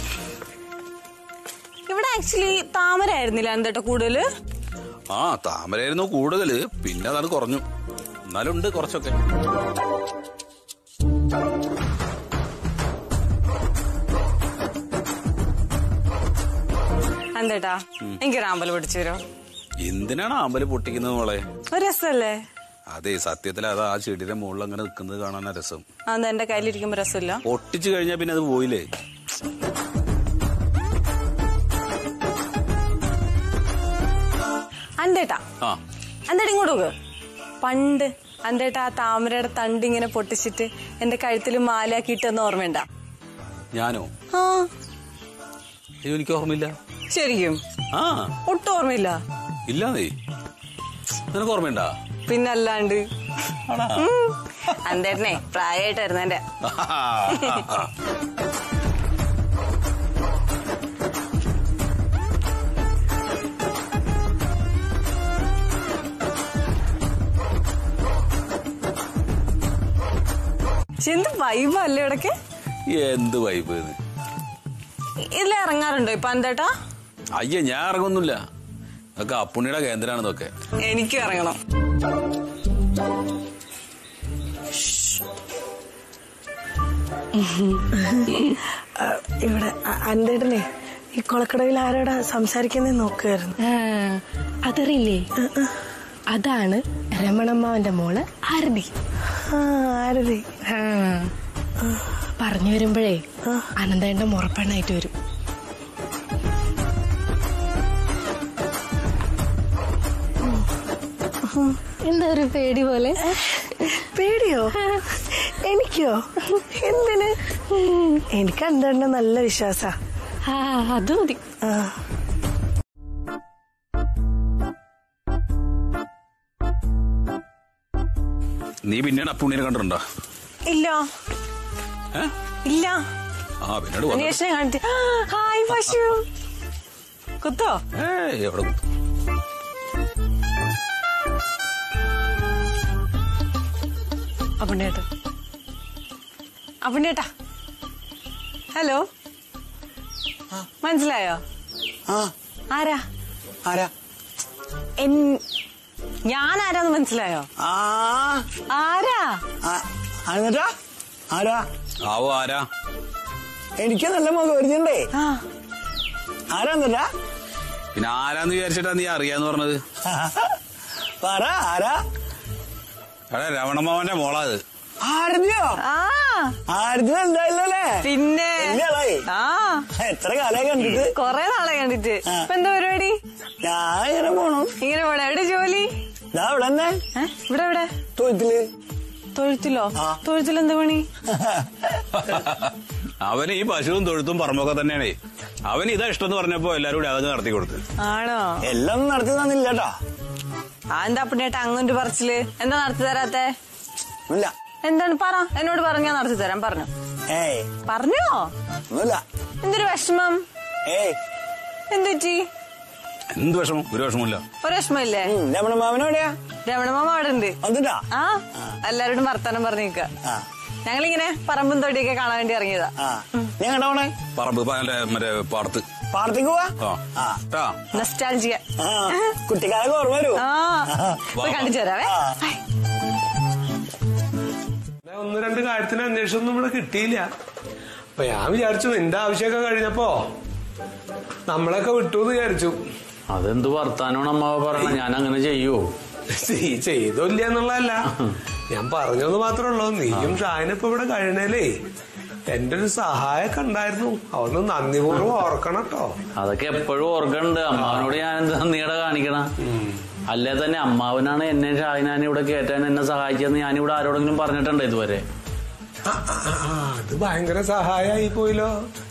ഇവിടെ ആക്ച്വലി താമര ആയിരുന്നില്ല എന്തേട്ടോ കൂടുതല് ആ താമരയായിരുന്നു കൂടുതല് പിന്നെ അതാണ് കുറഞ്ഞു എന്നാലും ഉണ്ട് കുറച്ചൊക്കെ എന്തേട്ടാ എനിക്ക് റാമ്പൽ പിടിച്ചു തരോ എന്തിനാണ് ആമ്പല് പൊട്ടിക്കുന്നത് മോളെ ഒരു രസമല്ലേ അതെ സത്യത്തിൽ അത് ആ ചെടിയുടെ മുകളിൽ അങ്ങനെ നിൽക്കുന്നത് കാണാനാ രസം അതെന്താ എന്റെ കയ്യിലിരിക്കുമ്പോ രസമില്ല പൊട്ടിച്ചു കഴിഞ്ഞാൽ പിന്നെ അത് പോയില്ലേ അന്തേട്ടാ ആ അന്തേട്ടാ ഇങ്ങോട്ട് നോക്ക് പണ്ട് അന്തേട്ടാ ആ താമരയുടെ തണ്ട് ഇങ്ങനെ പൊട്ടിച്ചിട്ട് എന്റെ കഴുത്തിൽ മാലാക്കിയിട്ടെന്ന് ഓർമ്മയുണ്ട ഞാനോ ആ അയ്യോ എനിക്ക് ഓർമ്മയില്ല ശരിക്കും ആ ഒട്ടും ഓർമ്മയില്ല ഇല്ലാന്നേ നിനക്ക് ഓർമ്മയുണ്ടാ പിന്നല്ലാണ്ട് ഉം. അന്തേട്ടനെ പ്രായമായിട്ടായിരുന്നു എന്റെ പക്ഷെ എന്ത് വൈബല്ലേ ഇടയ്ക്ക് എന്ത് വൈബ് ഇതിൽ ഇറങ്ങാറുണ്ടോ ഇപ്പൊ അന്തേട്ടാ അയ്യ ഞാൻ ഇറങ്ങൊന്നുമില്ല അതൊക്കെ അപ്പുണ്ണിയുടെ കേന്ദ്രമാണെന്നൊക്കെ എനിക്കും ഇറങ്ങണം ഇവിടെ അന്തേട്ടനെ ഈ കൊളക്കടവിൽ ആരോടാ സംസാരിക്കുന്നേ നോക്കുമായിരുന്നു അതറിയില്ലേ അതാണ് രമണമ്മാവന്റെ മോള് ആരതി ആ ആരതി ആ. പറഞ്ഞു വരുമ്പോഴേ അനന്തേണ്ട മുറപ്പെണ്ണായിട്ട് വരും എന്താ ഒരു പേടി പോലെ പേടിയോ എനിക്കോ എന്തിന് എനിക്ക് അന്തേട്ടനെ നല്ല വിശ്വാസ ആ അത് മതി ആ നീ പിന്നീട് അപ്പുണ്ണിനെ കണ്ടിട്ടുണ്ടോ ഇല്ല ഏ? ഇല്ല ആ പിന്നീട് വന്നു അന്വേഷണം കാണിച്ചു ഹായ് പശു കുത്തോ ഏയ് എവിടെ കുത്തും? അപ്പുണ്ണേട്ട അപ്പുണ്ണേട്ടാ ഹലോ മനസ്സിലായോ ആ ആരാ ആരാ എൻ ഞാൻ ആരാന്ന് മനസ്സിലായോ ആ ആരാ ആ, എന്നിട്ടാ ആരാ ആവോ ആരാ എനിക്ക് നല്ല മുഖം വരുന്നുണ്ടേ ആരാ എന്നിട്ടാ പിന്നെ ആരാന്ന് വിചാരിച്ചിട്ടാ നീ അറിയാന്ന് പറഞ്ഞത് പറ ആരാ എടാ രമണമാവന്റെ മോളാ അത് ആരതിയോ ആ ആരതി എന്തായില്ലല്ലേ പിന്നെ ഇല്ലളേ. ആ എത്ര കാലമായി കണ്ടിട്ട് കൊറേ നാളെ കണ്ടിട്ട് ഇപ്പൊ എന്താ പരിപാടി ഞാൻ ഇങ്ങനെ പോണു ഇങ്ങനെ പോണെ എവിടെ ജോലി ഇതാ ഇവിടെ തന്നെ ഏ? ഇവിടെ എവിടെ തൊഴുത്തില് തൊഴുത്തിലോ തൊഴുത്തിൽ എന്താ പണി അവന് ഈ പശുവും തൊഴുത്തും പറമ്പൊക്കെ തന്നെയാണേ അവന് ഇതാ ഇഷ്ടം എന്ന് പറഞ്ഞപ്പോ എല്ലാരും കൂടി അതൊക്കെ നടത്തി കൊടുത്ത് ആണോ എല്ലാം ഒന്നും നടത്തി തന്നില്ലട്ടാ ആ എന്താ പുണ്യേട്ട അങ്ങോട്ട് പറച്ചില് എന്താ നടത്തി തരാത്തെ ഇല്ല എന്താണ് പറ എന്നോട് പറഞ്ഞാ നടത്തി തരാം പറഞ്ഞു ഏയ് പറഞ്ഞോ ഒന്നുമില്ല എന്തൊരു വിഷമം ഏയ് എന്തുറ്റി എന്ത് വിഷമം ഒരു വിഷമമില്ല ഒരു വിഷമമില്ലേ രമണ മാമനെവിടെയാ രമണമാമ അവിടെ ഉണ്ട് വന്നിട്ടാ ആ എല്ലാരോടും വർത്താനം പറഞ്ഞു നിക്ക ആ ഞങ്ങളിങ്ങനെ പറമ്പും തൊടിയൊക്കെ കാണാൻ വേണ്ടി ഇറങ്ങിയതാ ആ നീ എങ്ങടാ പോണേ പറമ്പ് പ- മറ്റേ മറ്റേ പാടത്ത് പാടത്തേക്ക് പോവാ ആ ആ ട്ടാ. നസ്റ്റാൾജിയ ആ കുട്ടിക്കാലൊക്കെ ഓർമ്മ വരൂ ആ പോയി കണ്ടിച്ചു തരാവേ ആ. ബൈ. ഞാൻ ഒന്ന് രണ്ട് കാര്യത്തിന് അന്വേഷണം ഇവിടെ കിട്ടിയില്ല അപ്പൊ ഞാൻ വിചാരിച്ചു നിന്റെ ആവശ്യമൊക്കെ കഴിഞ്ഞപ്പോ നമ്മളൊക്കെ വിട്ടു എന്ന് വിചാരിച്ചു അതെന്ത് വർത്താനമാണ് അമ്മാവ പറയണ ഞാൻ അങ്ങനെ ചെയ്യുവോ നീ ചെയ്തോ ഇല്ല എന്നുള്ളതല്ല ഞാൻ പറഞ്ഞെന്ന് മാത്രമേ ഉള്ളൂ നീയും ഷാനിപ്പോ ഇവിടെ കഴിയണേലേ എന്റെ ഒരു സഹായമൊക്കെ ഉണ്ടായിരുന്നു അതൊന്ന് നന്ദിപൂർവ്വം ഓർക്കണം കേട്ടോ അതൊക്കെ എപ്പോഴും ഓർക്കണ്ട് അമ്മാവനോട് ഞാൻ എന്ത് നന്ദിയുടെ കാണിക്കണ അല്ലേ തന്നെ അമ്മാവനാണ് എന്നെ ഷാഹിനാനെ ഇവിടെ കയറ്റാൻ എന്നെ സഹായിച്ചതെന്ന് ഞാനിവിടെ ആരോടെങ്കിലും പറഞ്ഞിട്ടുണ്ട് ഇതുവരെ ആ, ആ, ആ, ആ, അത് ഭയങ്കര സഹായമായി പോയില്ലോ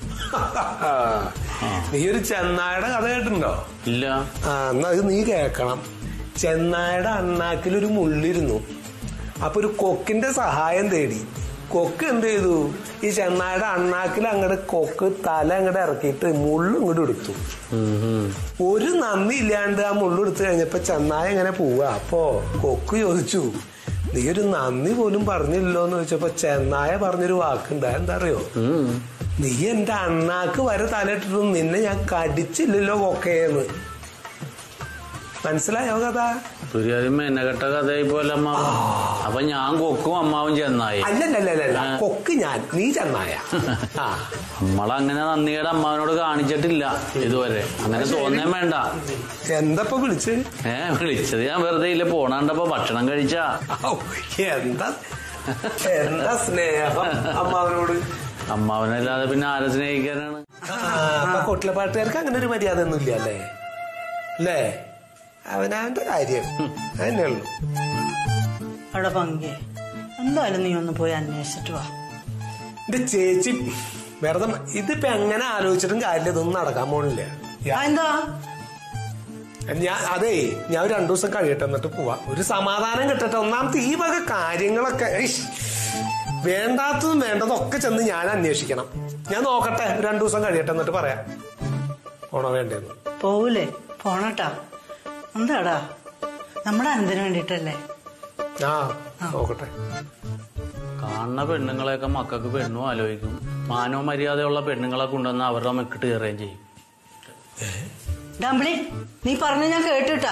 നീ ഒരു ചെന്നായുടെ കഥ കേട്ടിട്ടുണ്ടോ ഇല്ല ആ എന്നാ അത് നീ കേക്കണം ചെന്നായുടെ അണ്ണാക്കിലൊരു മുള്ളിരുന്നു അപ്പൊ ഒരു കൊക്കിന്റെ സഹായം തേടി കൊക്ക് എന്ത് ചെയ്തു ഈ ചെന്നായുടെ അണ്ണാക്കിൽ അങ്ങോട്ട് കൊക്ക് തല അങ്ങോട്ട് ഇറക്കിയിട്ട് മുള്ളു ഇങ്ങോട്ട് എടുത്തു ഉം, ഉം. ഒരു നന്ദി ഇല്ലാണ്ട് ആ മുള്ളെടുത്ത് കഴിഞ്ഞപ്പോ ചെന്നായ എങ്ങനെ പോവാ അപ്പോ കൊക്ക് ചോദിച്ചു നീ ഒരു നന്ദി പോലും പറഞ്ഞില്ലല്ലോ എന്ന് ചോദിച്ചപ്പോ ചെന്നായ പറഞ്ഞൊരു വാക്കുണ്ട് എന്താ അറിയോ ഉം. നീ എന്റെ അണ്ണാക്ക് വരെ തലയിട്ടിട്ടും നിന്നെ ഞാൻ കടിച്ചില്ലല്ലോ കൊക്കയെന്ന് മനസ്സിലായോ കഥ തുര്യാതി മെനകെട്ട കഥയായി പോലെ അമ്മാവ അപ്പൊ ഞാൻ കൊക്കും അമ്മാവും ചെന്നായി അല്ലല്ലല്ലല്ല കൊക്ക് ഞാൻ നീ ചെന്നായ ആ നമ്മളങ്ങനെ നന്ദിയുടെ അമ്മാവനോട് കാണിച്ചിട്ടില്ല ഇതുവരെ അങ്ങനെ തോന്നേ വേണ്ട എന്തപ്പോ വിളിച്ച് ഏ വിളിച്ചത് ഞാൻ വെറുതെ ഇല്ല പോണാണ്ടപ്പോ ഭക്ഷണം കഴിച്ചാ ഔ, എന്താ എന്താ സ്നേഹം അമ്മാവനോട് അമ്മാവനല്ലാതെ പിന്നെ ആരെ സ്നേഹിക്കാനാണ് ആ, അപ്പൊ കൊട്ടിലപ്പാട്ടുകാർക്ക് അങ്ങനെ ഒരു മര്യാദ ഒന്നും ഇല്ല അല്ലേ അല്ലേ അവനവന്റെ കാര്യം അതന്നെ ഉള്ളു അവിടെ പങ്കെ എന്തായാലും നീ ഒന്ന് പോയി അന്വേഷിച്ചിട്ട് വാ എന്റെ ചേച്ചി വെറുതെ മ- ഇതിപ്പോ എങ്ങനെ ആലോചിച്ചിട്ടും കാര്യമില്ല ഇതൊന്നും നടക്കാൻ പോണില്ല ആ, എന്താ ഞാൻ അതേ ഞാൻ ഒരു രണ്ടു ദിവസം കഴിയട്ടെ എന്നിട്ട് പോവാ ഒരു സമാധാനം കിട്ടട്ടെ ഒന്നാമത്തെ ഈ വക കാര്യങ്ങളൊക്കെ ഇഷ്, വേണ്ടാത്തതും വേണ്ടതൊക്കെ ചെന്ന് ഞാൻ അന്വേഷിക്കണം ഞാൻ നോക്കട്ടെ ഒരു രണ്ടു ദിവസം കഴിയട്ടെ എന്നിട്ട് പറയാം പോണോ വേണ്ടേന്ന് പോവൂലേ പോണട്ടാ എന്താടാ നമ്മുടെ അനന്തിന് വേണ്ടിട്ടല്ലേ ആ നോക്കട്ടെ കാണുന്ന പെണ്ണുങ്ങളെയൊക്കെ മക്കൾക്ക് പെണ്ണും ആലോചിക്കും മാനവ മര്യാദയുള്ള പെണ്ണുങ്ങളെ കൊണ്ടുവന്ന് അവരുടെ മെക്കിട്ട് കയറുകയും ചെയ്യും ഡംബ്ലി നീ പറഞ്ഞ ഞാൻ കേട്ടിട്ടാ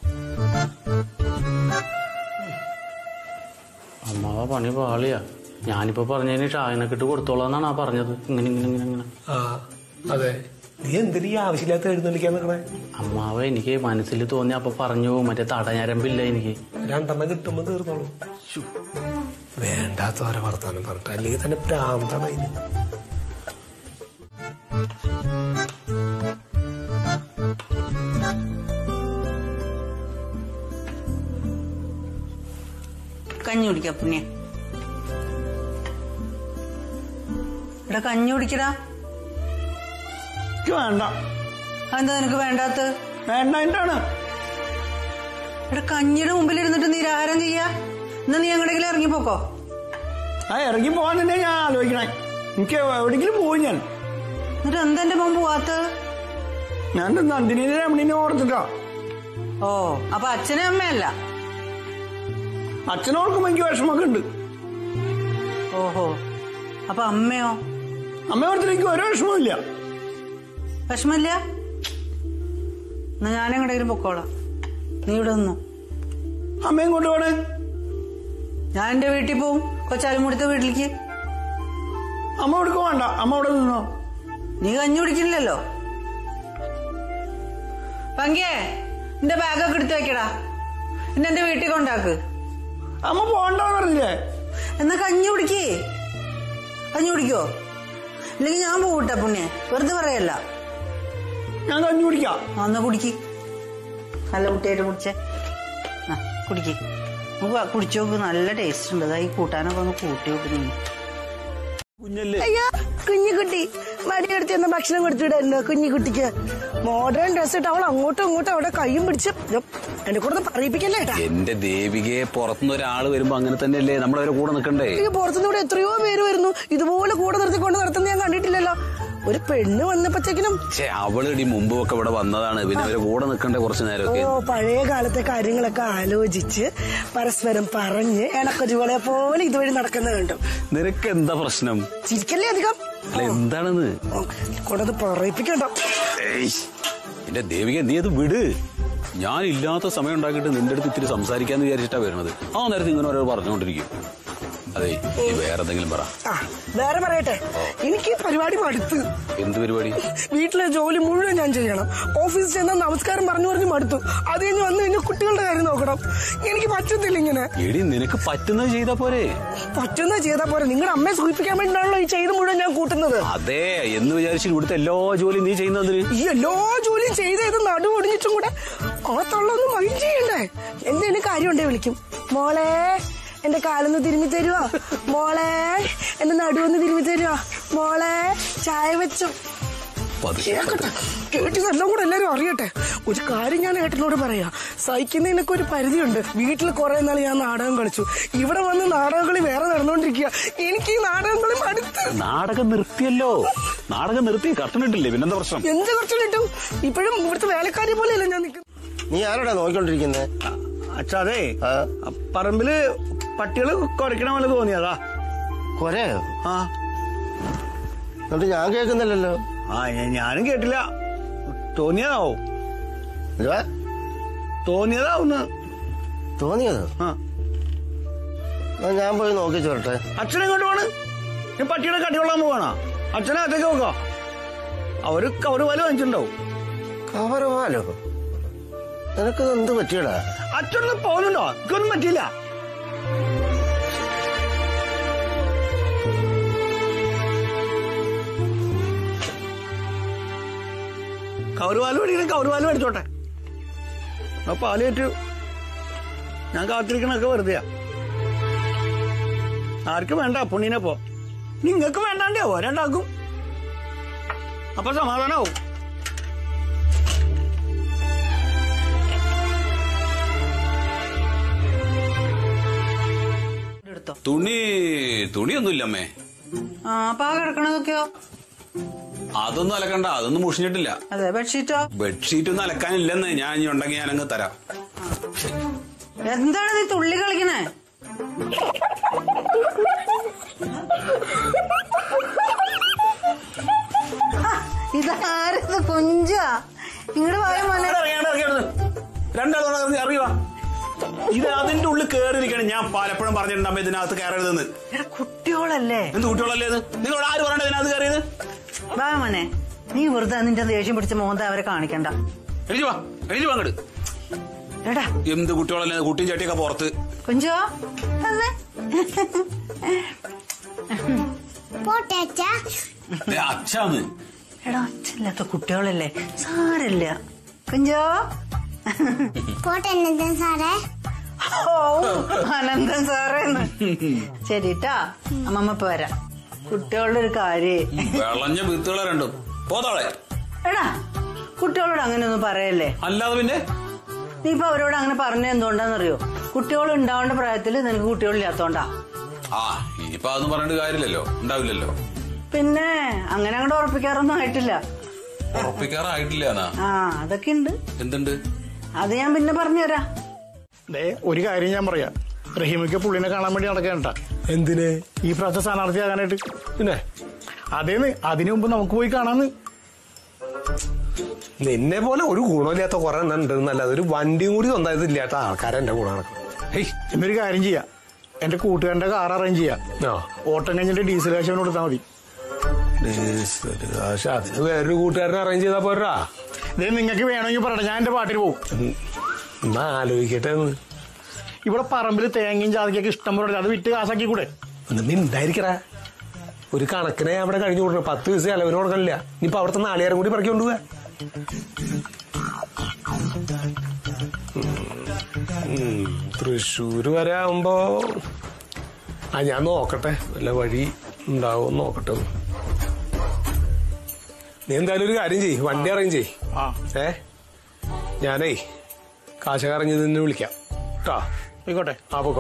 അമ്മാവ പണി പാളിയാ ഞാനിപ്പോ പറഞ്ഞതിന് ഷാഹിനൊക്കെ ഇട്ട് കൊടുത്തോളാന്നാണ് ആ പറഞ്ഞത് ഇങ്ങനെ ഇങ്ങനെ ഇങ്ങനെ ഇങ്ങനെ ആ അതെ നീ എന്തിനീ ആവശ്യമില്ലാത്ത എഴുന്നള്ളിക്കാൻ നിൽക്കണേ അമ്മാവ എനിക്ക് മനസ്സിൽ തോന്നി അപ്പൊ പറഞ്ഞു മറ്റേ തടഞ്ഞരമ്പില്ല എനിക്ക് രണ്ടെണ്ണം കിട്ടുമ്പോ തീർന്നോളൂ ശ്ശോ. വേണ്ടാത്ത ഓരോ വർത്താനം പറഞ്ഞിട്ട് അല്ലെങ്കിൽ തന്നെ പ്രാന്താണ് അതിന് കഞ്ഞി കുടിക്ക പുണ്യ ഇവിടെ കഞ്ഞി കുടിക്കടാ എനിക്ക് വേണ്ട അതെന്താ നിനക്ക് വേണ്ടാത്ത വേണ്ടായിട്ടാണ് ഇവിടെ കഞ്ഞിയുടെ മുമ്പിൽ ഇരുന്നിട്ട് നീ ആഹാരം ചെയ്യാ എന്നാ നീ എങ്ങടെങ്കിലും ഇറങ്ങിപ്പോക്കോ ആ ഇറങ്ങി പോകാൻ തന്നെ ഞാൻ ആലോചിക്കണേ എനിക്ക് എവിടെയെങ്കിലും പോയി ഞാൻ എന്നിട്ട് എന്താ എന്റെ മുമ്പ് പോവാത്തത് ഞാൻ നന്ദിനെ രമണിനെ ഓർത്തിട്ടാ ഓ അപ്പൊ അച്ഛനും അമ്മയല്ല അച്ഛനോർക്കുമ്പോ എനിക്ക് വിഷമൊക്കെ ഉണ്ട് ഓഹോ അപ്പൊ അമ്മയോ അമ്മ ഓർത്തിട്ട് എനിക്ക് ഒരു വിഷമമില്ല വിഷമില്ല എന്നാ ഞാൻ എങ്ങടെങ്കിലും പൊക്കോളാം നീ ഇവിടെ നിന്നു അമ്മയും കൊണ്ടുപോണേ ഞാൻ എന്റെ വീട്ടിൽ പോവും കൊച്ചാലുമുടുത്ത വീട്ടിലേക്ക് അമ്മ കൊടുക്കുക വേണ്ട അമ്മ അവിടെ നിന്നോ നീ കഞ്ഞി കുടിക്കില്ലല്ലോ പങ്കിയേ നിന്റെ ബാഗൊക്കെ എടുത്തു വെക്കടാ എന്നെ എന്റെ വീട്ടിൽ കൊണ്ടാക്ക് അമ്മ പോണ്ടെന്ന് പറഞ്ഞില്ലേ എന്നാ കഞ്ഞി കുടിക്കേ കഞ്ഞി കുടിക്കോ ഇല്ലെങ്കിൽ ഞാൻ പോകട്ടെ പുണ്യ വെറുതെ പറയല്ല ഞാൻ കഞ്ഞി കുടിക്കാം ആ, എന്നാ കുടിക്ക് നല്ല കുട്ടിയായിട്ട് കുടിച്ചേ ആ കുടിക്ക് നമുക്ക് കുടിച്ചു നോക്ക് നല്ല ടേസ്റ്റ് ഉണ്ട് അതാ ഈ കൂട്ടാനൊക്കെ ഒന്ന് കൂട്ടി നോക്കുന്നു കുഞ്ഞല്ലേ അയ്യോ കുഞ്ഞിക്കുട്ടി മടിയെടുത്ത് എന്ന ഭക്ഷണം കൊടുത്തുവിടായിരുന്നോ കുഞ്ഞിക്കുട്ടിക്ക് മോഡേൺ ഡ്രസ് ഇട്ട് അവൾ അങ്ങോട്ടും ഇങ്ങോട്ടും അവിടെ കൈയും പിടിച്ച് യ്യോ, എന്നെ കൂടെ ഒന്ന് പറയിപ്പിക്കല്ലേ ഏട്ടാ എന്റെ ദേവികയെ പുറത്തുനിന്ന് ഒരാള് വരുമ്പോ അങ്ങനെ തന്നെയല്ലേ നമ്മളവരെ കൂടെ നിൽക്കണ്ടേ ഈ പുറത്തുനിന്ന് എത്രയോ പേര് വരുന്നു ഇതുപോലെ കൂടെ നിർത്തിക്കൊണ്ട് നടത്തുന്ന ഞാൻ കണ്ടിട്ടില്ലല്ലോ ഒരു പെണ്ണ് വന്നപ്പോഴത്തേക്കിനും ഛേ അവളിടി മുമ്പും ഒക്കെ ഇവിടെ വന്നതാണ് പിന്നെ അവരെ കൂടെ നിൽക്കണ്ടേ കുറച്ചു ഓ നേരമൊക്കെ പഴയ കാലത്തെ കാര്യങ്ങളൊക്കെ ആലോചിച്ച് പരസ്പരം പറഞ്ഞ് എണക്കൊരുവളെ പോലെ ഇതുവഴി നടക്കുന്ന കണ്ടു നിനക്ക് എന്താ പ്രശ്നം ചിരിക്കല്ലേ അധികം അല്ല എന്താണെന്ന് കൊണ്ടത് പറയിപ്പിക്കണ്ടോ എന്റെ ദേവിക നീ അത് വിട് ഞാൻ ഇല്ലാത്ത സമയം ഉണ്ടാക്കിയിട്ട് നിന്റെ അടുത്ത് ഇത്തിരി സംസാരിക്കാന്ന് വിചാരിച്ചിട്ടാ വരുന്നത് ആ നേരത്തെ ഇങ്ങനെ ഓരോ പറഞ്ഞുകൊണ്ടിരിക്കും അതെ നീ വേറെ എന്തെങ്കിലും പറ ആ വേറെ പറയട്ടെ എനിക്ക് ഈ പരിപാടി മടുത്ത് എന്ത് പരിപാടി വീട്ടിലെ ജോലി മുഴുവൻ ഞാൻ ചെയ്യണം ഓഫീസിൽ ചെന്നാൽ നമസ്കാരം പറഞ്ഞു പറഞ്ഞ് മടുത്തു അത് കഴിഞ്ഞ് വന്നു കഴിഞ്ഞാൽ കുട്ടികളുടെ കാര്യം നോക്കണം എനിക്ക് പറ്റത്തില്ല ഇങ്ങനെ എടി നിനക്ക് പറ്റുന്നത് ചെയ്താ പോരെ പറ്റുന്ന ചെയ്താൽ പോരെ നിങ്ങളുടെ അമ്മയെ സൂചിപ്പിക്കാൻ വേണ്ടിയാണല്ലോ ഈ ചെയ്ത് മുഴുവൻ ഞാൻ കൂട്ടുന്നത് അതെ എന്ന് വിചാരിച്ചു ഇവിടുത്തെ എല്ലാ ജോലിയും നീ ചെയ്യുന്നതിന് ഈ എല്ലാ ജോലിയും ചെയ്ത് ചെയ്ത് നടു ഒടിഞ്ഞിട്ടും കൂടെ ആ തള്ളൊന്നും മൈൻഡ് ചെയ്യണ്ടേ എന്തേലും കാര്യമുണ്ടേ വിളിക്കും മോളെ എന്റെ കാലൊന്ന് തിരുമ്മി തരുവോ മോളെ എന്റെ നടുവൊന്ന് തിരുമ്മി തരുവോ മോളെ ചായ വെച്ചു കേക്കട്ടെ കേട്ടതെല്ലാം കൂടെ എല്ലാരും അറിയട്ടെ ഒരു കാര്യം ഞാൻ ഏട്ടനോട് പറയാ സഹിക്കുന്നതിനൊക്കെ ഒരു പരിധിയുണ്ട് വീട്ടിൽ കുറെ നാൾ ഞാൻ നാടകം കളിച്ചു ഇവിടെ വന്ന് നാടകം കളി വേറെ നടന്നുകൊണ്ടിരിക്കുക എനിക്ക് ഈ നാടകം കളി മടുത്ത് നാടകം നിർത്തിയല്ലോ നാടകം നിർത്തി കട്ടണിട്ടില്ലേ പിന്നെന്താ പ്രശ്നം എന്ത് കുറച്ച് കിട്ടും ഇപ്പോഴും ഇവിടുത്തെ വേലക്കാരി പോലെയല്ല ഞാൻ നിൽക്കുന്നത് നീ ആരോടാ നോക്കിക്കൊണ്ടിരിക്കുന്നത് അച്ഛാ അതെ പറമ്പില് പട്ടികള് കുരയ്ക്കണ പോലെ തോന്നിയതാ കൊരയോ ആ എന്നിട്ട് ഞാൻ കേൾക്കുന്നില്ലല്ലോ ആ ഞാ- ഞാനും കേട്ടില്ല തോന്നിയതാവും എന്തുവാ തോന്നിയതാവുന്ന് തോന്നിയതോ ആ എന്നാ ഞാൻ പോയി നോക്കി ചോട്ടെ അച്ഛനെ ഇങ്ങോട്ട് പോണ് നീ പട്ടിയുടെ കടികൊള്ളാൻ പോവാണോ അച്ഛനെ അകത്തേക്ക് നോക്കോ അവര് കവറ് പാല് വാങ്ങിച്ചിട്ടുണ്ടാവും കവറ് പാലോ നിനക്കത് എന്ത് പറ്റിയടാ അച്ഛനൊന്ന് പോകുന്നുണ്ടോ എനിക്കൊന്നും പറ്റിയില്ല കവറുപാല് മേടിക്കണേ കവറുപാല് മേടിച്ചോട്ടെ ആ പാല് കയറ്റു ഞാൻ കാത്തിരിക്കണൊക്കെ വെറുതെയാ ആർക്കും വേണ്ട പുണ്ണിനെ പോ നിങ്ങൾക്ക് വേണ്ടാണ്ടേ ഒരണ്ടാക്കും അപ്പൊ സമാധാനാവും തുണി തുണിയൊന്നുമില്ല അമ്മേ ആ പാ കിടക്കണതൊക്കെയോ അതൊന്നും അലക്കണ്ട അതൊന്നും മുഷിഞ്ഞിട്ടില്ല അതെ ബെഡ്ഷീറ്റോ ബെഡ്ഷീറ്റ് ഒന്നും അലക്കാനില്ലെന്ന് ഞാൻ ഇനി ഉണ്ടെങ്കിൽ ഞാനങ്ങ് തരാം എന്താണ് നീ തുള്ളി കളിക്കണേ ആ, ഇതാരത് കുഞ്ചാ ഇങ്ങോട്ട് പോയ മോനെ രണ്ടാളും അറിയുക ഇത് അതിന്റെ ഉള്ളിൽ കയറിയിരിക്കണം ഞാൻ പലപ്പോഴും പറഞ്ഞിട്ടുണ്ട് അമ്മ ഇതിനകത്ത് കയറരുതെന്ന് എടാ കുട്ടിയോളല്ലേ എന്ത് കുട്ടികളല്ലേ ഇത് നിങ്ങളോട് ആര് പറയണ്ട ഇതിനകത്ത് കയറിയത് വാ മോനെ നീ വെറുതെ നിന്റെ ദേഷ്യം പിടിച്ച മോന്ത അവരെ കാണിക്കണ്ട എഴുതി വാ എഴുതി വാ അങ്ങട് എടാ എന്ത് കുട്ടികളല്ലേ കുട്ടിയും ചട്ടിയൊക്കെ പുറത്ത് കുഞ്ചോ വന്നേ. ദേ, അച്ഛാന്ന് എടാ അച്ഛല്ലാത്ത കുട്ടികളല്ലേ സാരല്ല കുഞ്ചോ പോട്ടെ സാറേ ഓ അനന്തൻ സാറേന്ന് ശരിട്ടാ അമ്മമ്മ ഇപ്പൊ വരാം കുട്ടികളുടെ ഒരു കാര്യേ വിളഞ്ഞ വിത്തുകളെ രണ്ടും പോതാളെ എടാ കുട്ടികളോട് അങ്ങനെയൊന്നും പറയല്ലേ അല്ലാതെ പിന്നെ നീ ഇപ്പൊ അവരോട് അങ്ങനെ പറഞ്ഞ എന്തുകൊണ്ടാന്നറിയോ കുട്ടികൾ ഉണ്ടാവേണ്ട പ്രായത്തിൽ നിനക്ക് കുട്ടികളില്ലാത്തോണ്ടാ ആ ഇനിയിപ്പോ അതൊന്നും പറഞ്ഞിട്ട് കാര്യമില്ലല്ലോ ഉണ്ടാവില്ലല്ലോ പിന്നെ അങ്ങനെ അങ്ങോട്ട് ഉറപ്പിക്കാറൊന്നും ആയിട്ടില്ല ഉറപ്പിക്കാറായിട്ടില്ല എന്നാ ആ അതൊക്കെ ഉണ്ട് എന്തുണ്ട് അത് ഞാൻ പിന്നെ പറഞ്ഞുതരാം ദേ ഒരു കാര്യം ഞാൻ പറയാം റഹീമയ്ക്ക് പുള്ളിനെ കാണാൻ വേണ്ടി നടക്കേണ്ട എന്തിന് ഈ പ്രാവശ്യം സ്ഥാനാർത്ഥിയാകാനായിട്ട് പിന്നെ അതേന്ന് അതിനു മുമ്പ് നമുക്ക് പോയി കാണാന്ന് നിന്നെ പോലെ ഒരു ഗുണമില്ലാത്ത കുറെ എണ്ണം ഉണ്ടെന്നല്ലാതെ ഒരു വണ്ടിയും കൂടി സ്വന്തമായിട്ട് ഇല്ലാത്ത ആൾക്കാരെ എന്റെ കൂടെ നടക്കും എന്നൊരു കാര്യം ചെയ്യാം എന്റെ കൂട്ടുകാരന്റെ കാർ അറേഞ്ച് ചെയ്യാം ഓട്ടം കഴിഞ്ഞിട്ട് ഡീസൽ കാശ് അവന് കൊടുത്താൽ മതി പക്ഷെ അതിന് വേറൊരു കൂട്ടുകാരനെ അറേഞ്ച് ചെയ്താ പോരാ ഇതേ നിങ്ങൾക്ക് വേണമെങ്കിൽ പറയട്ടെ ഞാൻ എന്റെ പാട്ടിന് പോകും എന്നാ ആലോചിക്കട്ടെ എന്ന് ഇവിടെ പറമ്പിൽ തേങ്ങയും ജാതിക്കൊക്കെ ഇഷ്ടം പോലെ അത് വിറ്റ് കാശാക്കി കൂടെ ഒന്ന് മിണ്ടായിരിക്കടാ ഒരു കണക്കിനെ അവിടെ കഴിഞ്ഞു കൊടുക്കണം പത്ത് ദിവസം അലവിന് കൊടുക്കണില്ല ഇനിയിപ്പോ അവിടുത്തെ നാളികേരം കൂടി പറക്കി കൊണ്ടുപോവാ തൃശ്ശൂര് വരെ ആവുമ്പോ ആ ഞാൻ നോക്കട്ടെ വല്ല വഴി ഉണ്ടാവും നോക്കട്ടെ ഒന്ന്. നീ എന്തായാലും ഒരു കാര്യം ചെയ്യ് വണ്ടി അറേഞ്ച് ചെയ്യ് ഏ ഞാനേ കാശകറിഞ്ഞ് നിന്നെ വിളിക്കാം കേട്ടോ ആയിക്കോട്ടെ ആ പോക്കോ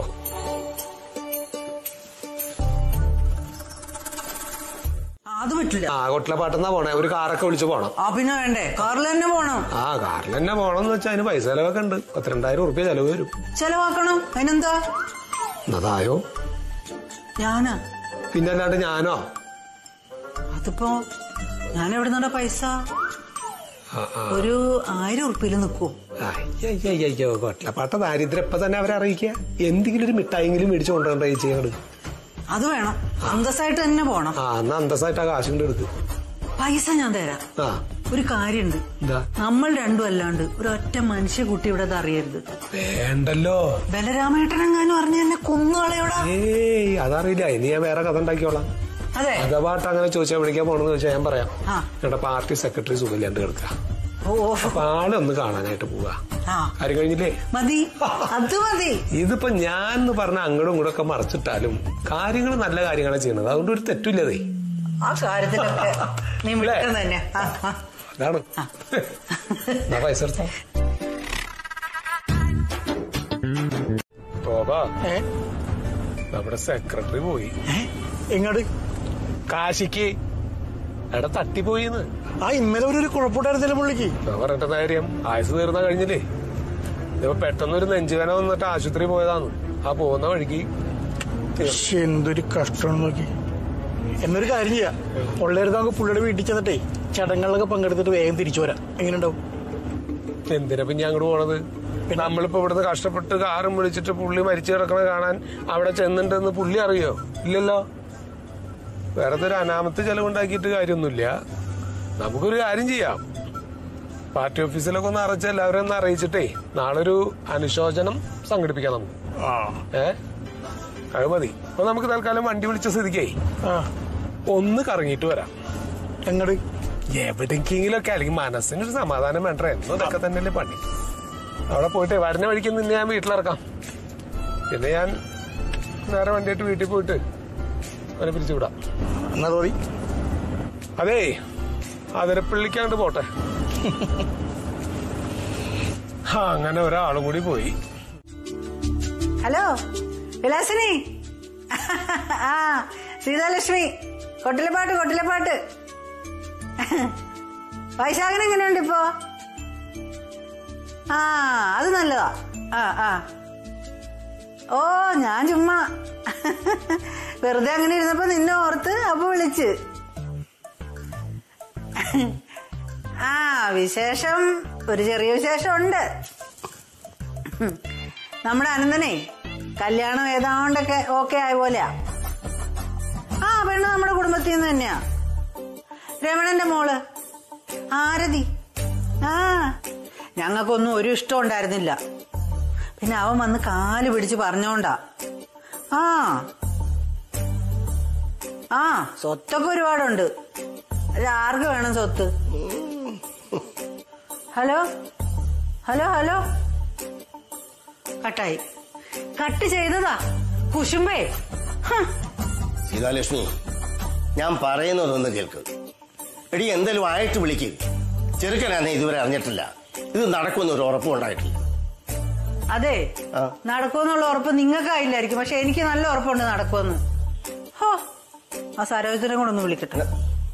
അത് പറ്റില്ല ആ കൊട്ടിലപ്പാട്ടെന്നാ പോണേ ഒരു കാറൊക്കെ വിളിച്ച് പോണം ആ പിന്നെ വേണ്ടേ കാറിൽ തന്നെ പോണം ആ കാറിൽ തന്നെ പോണെന്ന് വെച്ചാൽ അതിന് പൈസ ചെലവൊക്കെ ഉണ്ട് പത്തിരണ്ടായിരം ഉറുപ്പ്യ ചെലവ് വരും ചെലവാക്കണം അതിനെന്താ അതായോ ഞാനാ പിന്നെ അല്ലാണ്ട് ഞാനോ അതിപ്പോ ഞാൻ എവിടെ നിന്നാ പൈസ ആ, ആ. ഒരു ആയിരം ഉറുപ്പിയിൽ നിൽക്കൂ അയ്യോ കൊട്ടിലപ്പാട്ട ദാരിദ്ര്യം ഇപ്പൊ തന്നെ അവരെ അറിയിക്കുക എന്തെങ്കിലും ഒരു മിഠായെങ്കിലും മേടിച്ചു കൊണ്ടുവരണ്ട ചേച്ചി അങ്ങോട്ട് അത് വേണം അന്തസ്സായിട്ട് തന്നെ പോണം ആ എന്നാ അന്തസ്സായിട്ട് ആ കാശ് കൊണ്ട് എടുക്ക് പൈസ ഞാൻ തരാം ആ ഒരു കാര്യമുണ്ട് എന്താ നമ്മൾ രണ്ടും അല്ലാണ്ട് ഒരു ഒറ്റ മനുഷ്യ കുട്ടി ഇവിടെ അത് അറിയരുത് വേണ്ടല്ലോ ബലരാമേട്ടനെങ്ങാനും അറിഞ്ഞ എന്നെ കൊന്നുകളയോടാ ഏയ് അതറിയില്ല ഇനി ഞാൻ വേറെ കഥ ഉണ്ടാക്കിയോളാം അതെ അഥവാട്ട് അങ്ങനെ ചോദിച്ചാൽ വിളിക്കാൻ പോണെന്ന് ചോദിച്ചാൽ ഞാൻ പറയാം ആ. ഞങ്ങളുടെ പാർട്ടി സെക്രട്ടറി സുഖമില്ലാണ്ട് കിടക്കുക ഓ അപ്പൊ ആളൊന്ന് കാണാനായിട്ട് പോവാ ആ കാര്യം കഴിഞ്ഞില്ലേ മതി അത് മതി ഇതിപ്പോ ഞാൻ എന്ന് പറഞ്ഞ അങ്ങോട്ടും ഇങ്ങോട്ടും ഒക്കെ മറച്ചിട്ടാലും കാര്യങ്ങൾ നല്ല കാര്യങ്ങളാണ് ചെയ്യുന്നത് അതുകൊണ്ട് ഒരു തെറ്റില്ലതേ ആ കാര്യത്തിലൊക്കെ നീ വിട്ടം തന്നെ ആ, ആ. അതാണ് എന്നാ പൈസ എടുത്തോ ശോഭാ നമ്മുടെ സെക്രട്ടറി പോയി എങ്ങോട്ട് കാശിക്ക് എടാ തട്ടിപ്പോയിന്ന് ആ ഇന്നലെ ഒരു കുഴപ്പമുണ്ടായിരുന്നില്ല പുള്ളിക്ക് ഞാൻ പറഞ്ഞിട്ട് കാര്യം ആയുസ് തീർന്ന കഴിഞ്ഞില്ലേ ഇപ്പൊ പെട്ടെന്ന് ഒരു നെഞ്ചുവേന വന്നിട്ട് ആശുപത്രി പോയതാന്ന് ആ പോകുന്ന വഴിക്ക് ശ്ശെ, എന്തൊരു കഷ്ടമാണ് നോക്കി എന്നൊരു കാര്യം ചെയ്യാം ഉള്ളേരുന്ന് നമുക്ക് പുള്ളിയുടെ വീട്ടിൽ ചെന്നിട്ടേ ചടങ്ങുകളിലൊക്കെ പങ്കെടുത്തിട്ട് വേഗം തിരിച്ചു വരാം എങ്ങനെയുണ്ടാവും എന്തിനാ പിന്നെ അങ്ങോട്ട് പോണത് നമ്മളിപ്പോ ഇവിടുന്ന് കഷ്ടപ്പെട്ട് കാറും വിളിച്ചിട്ട് പുള്ളി മരിച്ചു കിടക്കണ കാണാൻ അവിടെ ചെന്നിട്ടുണ്ടെന്ന് പുള്ളി അറിയോ ഇല്ലല്ലോ വേറെ ഒരു അനാമത്ത് ചെലവുണ്ടാക്കിയിട്ട് കാര്യമൊന്നുമില്ല നമുക്കൊരു കാര്യം ചെയ്യാം പാർട്ടി ഓഫീസിലൊക്കെ ഒന്ന് അറിയിച്ച് എല്ലാവരും ഒന്ന് അറിയിച്ചിട്ടേ നാളെ ഒരു അനുശോചനം സംഘടിപ്പിക്കാം നമുക്ക് ഏ അത് മതി അപ്പൊ നമുക്ക് തൽക്കാലം വണ്ടി വിളിച്ച സ്ഥിതിക്കേ ഒന്ന് കറങ്ങിയിട്ട് വരാം എങ്ങട് എവിടെയെങ്കിലൊക്കെ അല്ലെങ്കിൽ മനസ്സിനൊരു സമാധാനം വേണ്ട എന്നും ഇതൊക്കെ തന്നെയല്ലേ പണി അവിടെ പോയിട്ട് വരുന്ന വഴിക്ക് നിന്നെ ഞാൻ വീട്ടിലിറക്കാം പിന്നെ ഞാൻ നേരെ വണ്ടിയായിട്ട് വീട്ടിൽ പോയിട്ട് അവനെ പിരിച്ചു വിടാം എന്നാ തോന്നി അതേ അതിരപ്പള്ളിക്കാണ്ട് പോട്ടെ ആ, അങ്ങനെ ഒരാളും കൂടി പോയി ഹലോ വിലാസിനി ആ സീതാലക്ഷ്മി കൊട്ടിലപ്പാട്ട് കൊട്ടിലപ്പാട്ട് വൈശാഖൻ എങ്ങനെയുണ്ട് ഇപ്പോ ആ അത് നല്ലതാ ആ ആ ഓ ഞാൻ ചുമ്മാ വെറുതെ അങ്ങനെ ഇരുന്നപ്പോ നിന്നെ ഓർത്ത് അപ്പൊ വിളിച്ച് ആ വിശേഷം ഒരു ചെറിയ വിശേഷം ഉണ്ട് നമ്മുടെ അനന്തനെ കല്യാണം ഏതാണ്ടൊക്കെ ഓക്കെ ആയ പോലെയാ ആ പെണ്ണ് നമ്മുടെ കുടുംബത്തിൽ നിന്ന് തന്നെയാ രമണന്റെ മോള് ആരതി ആ ഞങ്ങൾക്കൊന്നും ഒരു ഇഷ്ടം ഉണ്ടായിരുന്നില്ല പിന്നെ അവൻ വന്ന് കാല് പിടിച്ച് പറഞ്ഞോണ്ടാ ആ ആ സ്വത്തൊക്കെ ഒരുപാടുണ്ട് അത് ആർക്ക് വേണം സ്വത്ത് ഹലോ ഹലോ ഹലോ കട്ടായി കട്ട് ചെയ്തതാ കുശുമ്പേ ഹ, സീതാലക്ഷ്മി ഞാൻ പറയുന്നതൊന്ന് കേൾക്ക് എടി എന്തെങ്കിലും ആയിട്ട് വിളിക്ക് ചെറുക്കനാന്ന് ഇതുവരെ അറിഞ്ഞിട്ടില്ല ഇത് നടക്കുമെന്ന് ഒരു ഉറപ്പും ഉണ്ടായിട്ടില്ല അതെ ആ. നടക്കുമെന്നുള്ള ഉറപ്പ് നിങ്ങൾക്കായില്ലായിരിക്കും പക്ഷെ എനിക്ക് നല്ല ഉറപ്പുണ്ട് നടക്കുമെന്ന് ഹോ ആ സരോജത്തിനെ കൂടെ ഒന്ന് വിളിക്കട്ടെ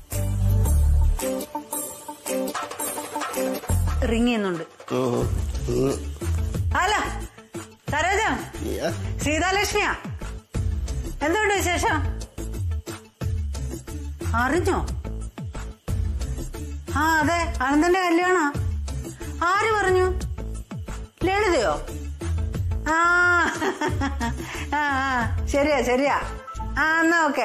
റിങ് ചെയ്യുന്നുണ്ട് ഉം. ഉം. അല്ല സരോജ ഏ? സീതാലക്ഷ്മിയാ എന്തുകൊണ്ട് വിശേഷം അറിഞ്ഞോ ആ അതെ അനന്തന്റെ കല്യാണ ആര് പറഞ്ഞു ലളിതയോ ആ ആ ആ, ശരിയാ ശരിയാ ആ എന്നാ ഓക്കെ